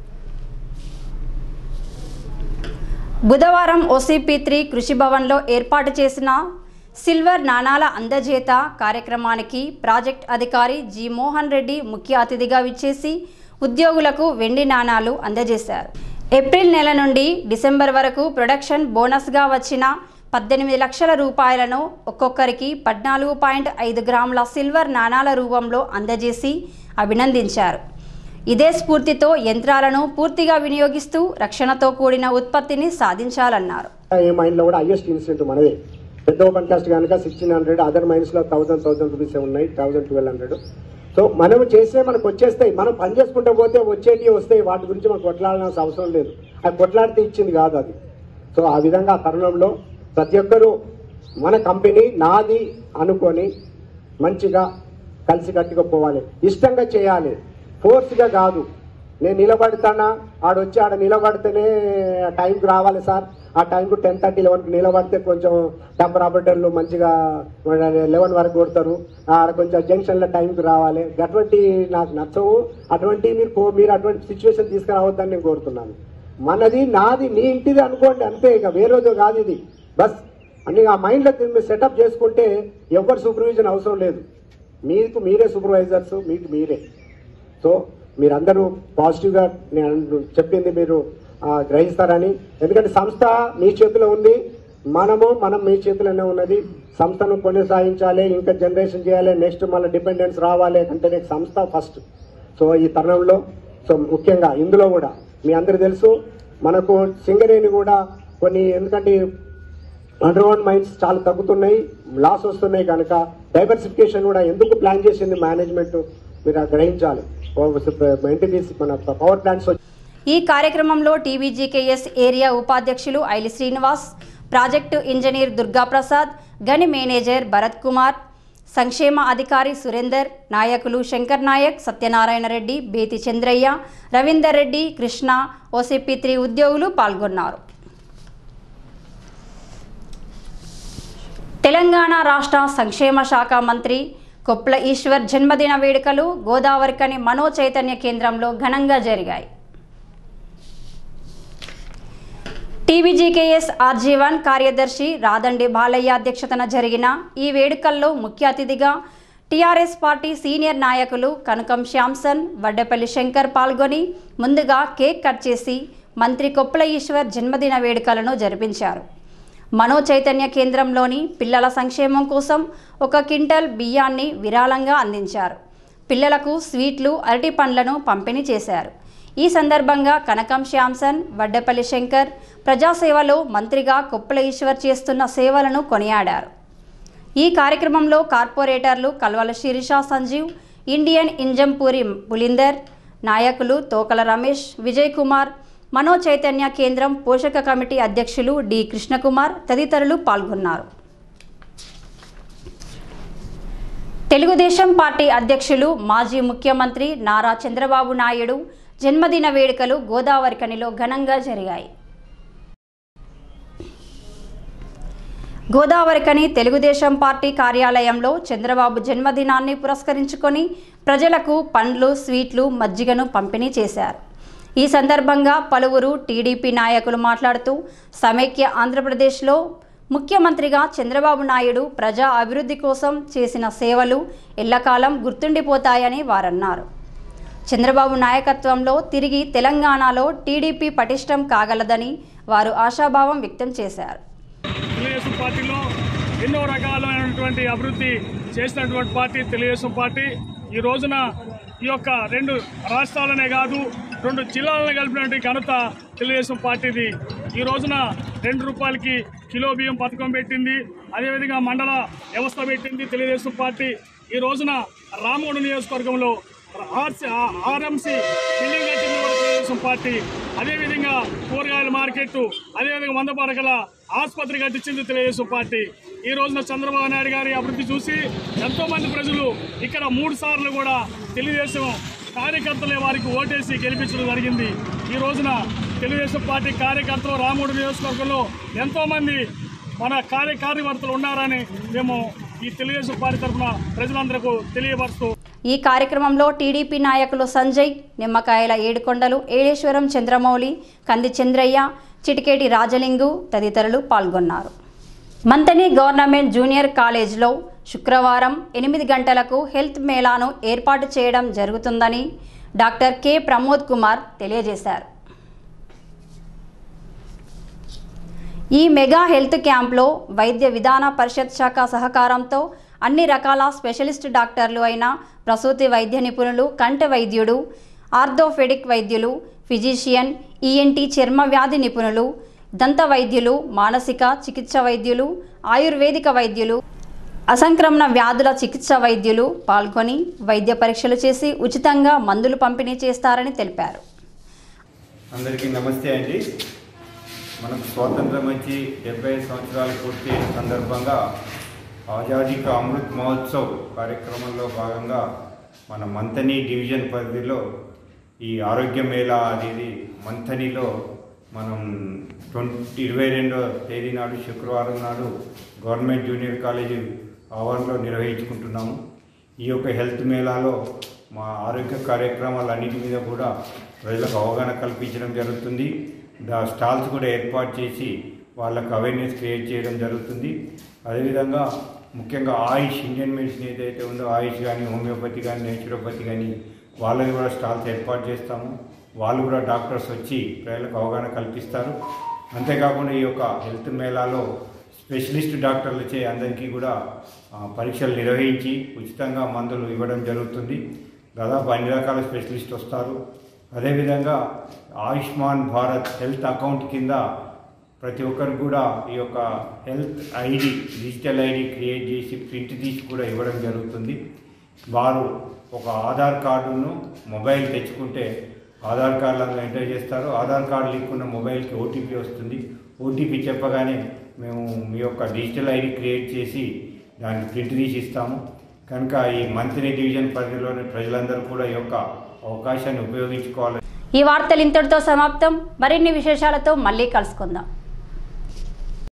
బుధవారం ఓసీపీ త్రీ కృషి భవన్లో ఏర్పాటు చేసిన సిల్వర్ నాణాల అందజేత కార్యక్రమానికి ప్రాజెక్ట్ అధికారి జి మోహన్ రెడ్డి ముఖ్య అతిథిగా విచ్చేసి ఉద్యోగులకు వెండి నాణాలు అందజేశారు ఏప్రిల్ నెల నుండి డిసెంబర్ వరకు ప్రొడక్షన్ బోనస్గా వచ్చిన పద్దెనిమిది లక్షల రూపాయలను ఒక్కొక్కరికి పద్నాలుగు పాయింట్ ఐదు గ్రాముల సిల్వర్ నాణాల రూపంలో అందజేసి అభినందించారు ఇదే స్ఫూర్తితో యంత్రాలను పూర్తిగా వినియోగిస్తూ రక్షణతో కూడిన ఉత్పత్తిని సాధించాలన్నారు ఏ మైండ్లో కూడా హైయెస్ట్ ఇన్సిడెంట్ మనదే పెద్ద ఓపెన్ కాస్ట్ కనుక సిక్స్టీన్ హండ్రెడ్ అదర్ మైండ్స్లో థౌసండ్ థౌసండ్ రూపీస్ ఉన్నాయి థౌసండ్ ట్వెల్వ్ హండ్రెడ్ సో మనం చేస్తే మనకు వచ్చేస్తాయి మనం పని చేసుకుంటూ పోతే వచ్చేటివి వస్తాయి వాటి గురించి మనకు కొట్లాడాల్సిన అవసరం లేదు అది కొట్లాడితే ఇచ్చింది కాదు అది సో ఆ విధంగా ఆ తరుణంలో ప్రతి ఒక్కరూ మన కంపెనీ నాది అనుకొని మంచిగా కలిసి కట్టుగా పోవాలి ఇష్టంగా చేయాలి ఫోర్స్గా కాదు నేను నిలబడతానా ఆడొచ్చి ఆడ నిలబడితేనే టైంకి రావాలి సార్ ఆ టైంకు టెన్ థర్టీ లెవెన్కి నిలబడితే కొంచెం టెంపర్ ఆపరేటర్లు మంచిగా లెవెన్ వరకు కొడతారు ఆడ కొంచెం జంక్షన్లో టైంకి రావాలి అటువంటి నాకు నచ్చవు అటువంటి మీరు పో- మీరు అటువంటి సిచ్యువేషన్ తీసుకురావద్దని నేను కోరుతున్నాను మనది నాది నీ ఇంటిది అనుకోండి అంతే ఇక వేరేదో కాదు ఇది బస్ అన్ని ఆ మైండ్లో మీరు సెటప్ చేసుకుంటే ఎవరు సూపర్విజన్ అవసరం లేదు మీకు మీరే సూపర్వైజర్స్ మీకు మీరే సో మీరందరూ పాజిటివ్గా నేను చెప్పింది మీరు ఆ, గ్రహిస్తారని ఎందుకంటే సంస్థ మీ చేతిలో ఉంది మనము మనం మీ చేతిలోనే ఉన్నది సంస్థను కొనసాగించాలి ఇంకా జనరేషన్ చేయాలి నెక్స్ట్ మళ్ళీ డిపెండెన్స్ రావాలి అంటే నెక్స్ట్ సంస్థ ఫస్ట్ సో ఈ తరుణంలో సో ముఖ్యంగా ఇందులో కూడా మీ అందరికి తెలుసు మనకు సింగరేణి కూడా కొన్ని ఎందుకంటే అండర్గ్రౌండ్ మైన్స్ చాలా తగ్గుతున్నాయి లాస్ వస్తున్నాయి కనుక డైవర్సిఫికేషన్ కూడా ఎందుకు ప్లాన్ చేసింది మేనేజ్మెంట్ మీరు అది గ్రహించాలి ఎన్టీపీసీ మన పవర్ ప్లాంట్స్ ఈ కార్యక్రమంలో టీబీజీకేఎస్ ఏరియా ఉపాధ్యక్షులు ఐలి శ్రీనివాస్ ప్రాజెక్టు ఇంజనీర్ దుర్గాప్రసాద్ గని మేనేజర్ భరత్ కుమార్ సంక్షేమ అధికారి సురేందర్ నాయకులు శంకర్ నాయక్ సత్యనారాయణ రెడ్డి బేతి చంద్రయ్య రవీందర్ రెడ్డి కృష్ణ ఓసీపీ త్రీ ఉద్యోగులు పాల్గొన్నారు తెలంగాణ రాష్ట్ర సంక్షేమ శాఖ మంత్రి కొప్ల ఈశ్వర్ జన్మదిన వేడుకలు గోదావరికని మనో చైతన్య కేంద్రంలో ఘనంగా జరిగాయి టీబీజీకేఎస్ ఆర్జీవన్ కార్యదర్శి రాదండి బాలయ్య అధ్యక్షతన జరిగిన ఈ వేడుకల్లో ముఖ్య అతిథిగా టీఆర్ఎస్ పార్టీ సీనియర్ నాయకులు కనకం శ్యాంసన్ వడ్డపల్లి శంకర్ పాల్గొని ముందుగా కేక్ కట్ చేసి మంత్రి కొప్పుల ఈశ్వర్ జన్మదిన వేడుకలను జరిపించారు మనో చైతన్య కేంద్రంలోని పిల్లల సంక్షేమం కోసం ఒక క్వింటల్ బియ్యాన్ని విరాళంగా అందించారు పిల్లలకు స్వీట్లు అరటి పండ్లను పంపిణీ చేశారు ఈ సందర్భంగా కనకం శ్యాంసన్ వడ్డపల్లి శంకర్ ప్రజాసేవలో మంత్రిగా కొప్పుల ఈశ్వర్ చేస్తున్న సేవలను కొనియాడారు ఈ కార్యక్రమంలో కార్పొరేటర్లు కల్వల శిరీష సంజీవ్ ఇండియన్ ఇంజంపూరి పులిందర్ నాయకులు తోకల రమేష్ విజయ్ కుమార్ మనో చైతన్య కేంద్రం పోషక కమిటీ అధ్యక్షులు డి కృష్ణకుమార్ తదితరులు పాల్గొన్నారు తెలుగుదేశం పార్టీ అధ్యక్షులు మాజీ ముఖ్యమంత్రి నారా చంద్రబాబు నాయుడు జన్మదిన వేడుకలు గోదావరికనిలో ఘనంగా జరిగాయి గోదావరికని తెలుగుదేశం పార్టీ కార్యాలయంలో చంద్రబాబు జన్మదినాన్ని పురస్కరించుకొని ప్రజలకు పండ్లు స్వీట్లు మజ్జిగను పంపిణీ చేశారు ఈ సందర్భంగా పలువురు టీడీపీ నాయకులు మాట్లాడుతూ సమైక్య ఆంధ్రప్రదేశ్లో ముఖ్యమంత్రిగా చంద్రబాబు నాయుడు ప్రజా అభివృద్ధి కోసం చేసిన సేవలు ఎల్లకాలం గుర్తుండిపోతాయని వారన్నారు చంద్రబాబు నాయకత్వంలో తిరిగి తెలంగాణలో టీడీపీ పటిష్టం కాగలదని వారు ఆశాభావం వ్యక్తం చేశారు తెలుగుదేశం పార్టీలో ఎన్నో రకాలైనటువంటి అభివృద్ధి చేసినటువంటి పార్టీ తెలుగుదేశం పార్టీ ఈ రోజున ఈ యొక్క రెండు రాష్ట్రాలనే కాదు రెండు జిల్లాలను కలిపినటువంటి ఘనత తెలుగుదేశం పార్టీది ఈ రోజున రెండు రూపాయలకి కిలో బియ్యం పథకం పెట్టింది అదేవిధంగా మండల వ్యవస్థ పెట్టింది తెలుగుదేశం పార్టీ ఈ రోజున రామోడు నియోజకవర్గంలో ఆర్సీ ఆర్ఎంసీ బిల్డింగ్ కట్టింది కూడా తెలుగుదేశం పార్టీ అదేవిధంగా కూరగాయల మార్కెట్ అదేవిధంగా వంద పరకల ఆసుపత్రి కట్టించింది తెలుగుదేశం పార్టీ ఈ రోజున చంద్రబాబు నాయుడు గారి అభివృద్ధి చూసి ఎంతో మంది ప్రజలు ఇక్కడ మూడు సార్లు కూడా తెలుగుదేశం కార్యకర్తలే వారికి ఓటేసి గెలిపించడం జరిగింది ఈ రోజున తెలుగుదేశం పార్టీ కార్యకర్తలు రామూడు నియోజకవర్గంలో ఎంతో మంది మన కార్య కార్యకర్తలు ఉన్నారని మేము ఈ తెలుగుదేశం పార్టీ తరఫున ప్రజలందరికీ తెలియపరుస్తూ ఈ కార్యక్రమంలో టీడీపీ నాయకులు సంజయ్ నిమ్మకాయల ఏడుకొండలు ఏడేశ్వరం చంద్రమౌళి కంది చంద్రయ్య చిటికేటి రాజలింగు తదితరులు పాల్గొన్నారు మంతని గవర్నమెంట్ జూనియర్ కాలేజ్లో శుక్రవారం ఎనిమిది గంటలకు హెల్త్ మేళాను ఏర్పాటు చేయడం జరుగుతుందని డాక్టర్ కె ప్రమోద్ కుమార్ తెలియజేశారు ఈ మెగా హెల్త్ క్యాంప్లో వైద్య విధాన పరిషత్ శాఖ సహకారంతో అన్ని రకాల స్పెషలిస్ట్ డాక్టర్లు అయిన ప్రసూతి వైద్య నిపుణులు కంటి వైద్యుడు ఆర్థోఫెడిక్ వైద్యులు ఫిజిషియన్ ఈఎన్టీ చర్మ వ్యాధి నిపుణులు దంత వైద్యులు మానసిక చికిత్స వైద్యులు ఆయుర్వేదిక వైద్యులు అసంక్రమణ వ్యాధుల చికిత్స వైద్యులు పాల్గొని వైద్య పరీక్షలు చేసి ఉచితంగా మందులు పంపిణీ చేస్తారని తెలిపారు అందరికీ నమస్తే అండి మనకు స్వాతంత్రం వచ్చి డెబ్బై సంవత్సరాలు పూర్తి సందర్భంగా ఆజాదీ కా అమృత్ మహోత్సవ్ కార్యక్రమంలో భాగంగా మన మంతని డివిజన్ పరిధిలో ఈ ఆరోగ్య మేళా అనేది మంథనిలో మనం ట్వంటీ ఇరవై రెండో తేదీ నాడు శుక్రవారం నాడు గవర్నమెంట్ జూనియర్ కాలేజీ ఆవరణలో నిర్వహించుకుంటున్నాము ఈ యొక్క హెల్త్ మేళాలో మా ఆరోగ్య కార్యక్రమాలన్నిటి మీద కూడా ప్రజలకు అవగాహన కల్పించడం జరుగుతుంది దా స్టాల్స్ కూడా ఏర్పాటు చేసి వాళ్ళకు అవేర్నెస్ క్రియేట్ చేయడం జరుగుతుంది అదేవిధంగా ముఖ్యంగా ఆయుష్ ఇండియన్ మెడిసిన్ ఏదైతే ఉందో ఆయుష్ కానీ హోమియోపతి కానీ నేచురోపతి కానీ వాళ్ళని కూడా స్టాల్స్ ఏర్పాటు చేస్తాము వాళ్ళు కూడా డాక్టర్స్ వచ్చి ప్రజలకు అవగాహన కల్పిస్తారు అంతేకాకుండా ఈ యొక్క హెల్త్ మేళాలో స్పెషలిస్ట్ డాక్టర్లచే అందరికీ కూడా ఆ, పరీక్షలు నిర్వహించి ఉచితంగా మందులు ఇవ్వడం జరుగుతుంది దాదాపు అన్ని రకాల స్పెషలిస్ట్ వస్తారు అదేవిధంగా ఆయుష్మాన్ భారత్ హెల్త్ అకౌంట్ కింద ప్రతి ఒక్కరికి కూడా ఈ యొక్క health ID digital ID create చేసి ప్రింట్ తీసి కూడా ఇవ్వడం జరుగుతుంది వారు ఒక ఆధార్ కార్డును మొబైల్ తెచ్చుకుంటే ఆధార్ కార్డులను ఎంటర్ చేస్తారు ఆధార్ కార్డు లింక్ ఉన్న మొబైల్కి ఓటీపీ వస్తుంది ఓటీపీ చెప్పగానే మేము మీ యొక్క డిజిటల్ ఐడి క్రియేట్ చేసి దాన్ని ప్రింట్ తీసి ఇస్తాము కనుక ఈ మంత్రి డివిజన్ పరిధిలోని ప్రజలందరూ కూడా ఈ యొక్క అవకాశాన్ని ఉపయోగించుకోవాలి ఈ వార్తలు ఇంతటితో సమాప్తం మరిన్ని విశేషాలతో మళ్ళీ కలుసుకుందాం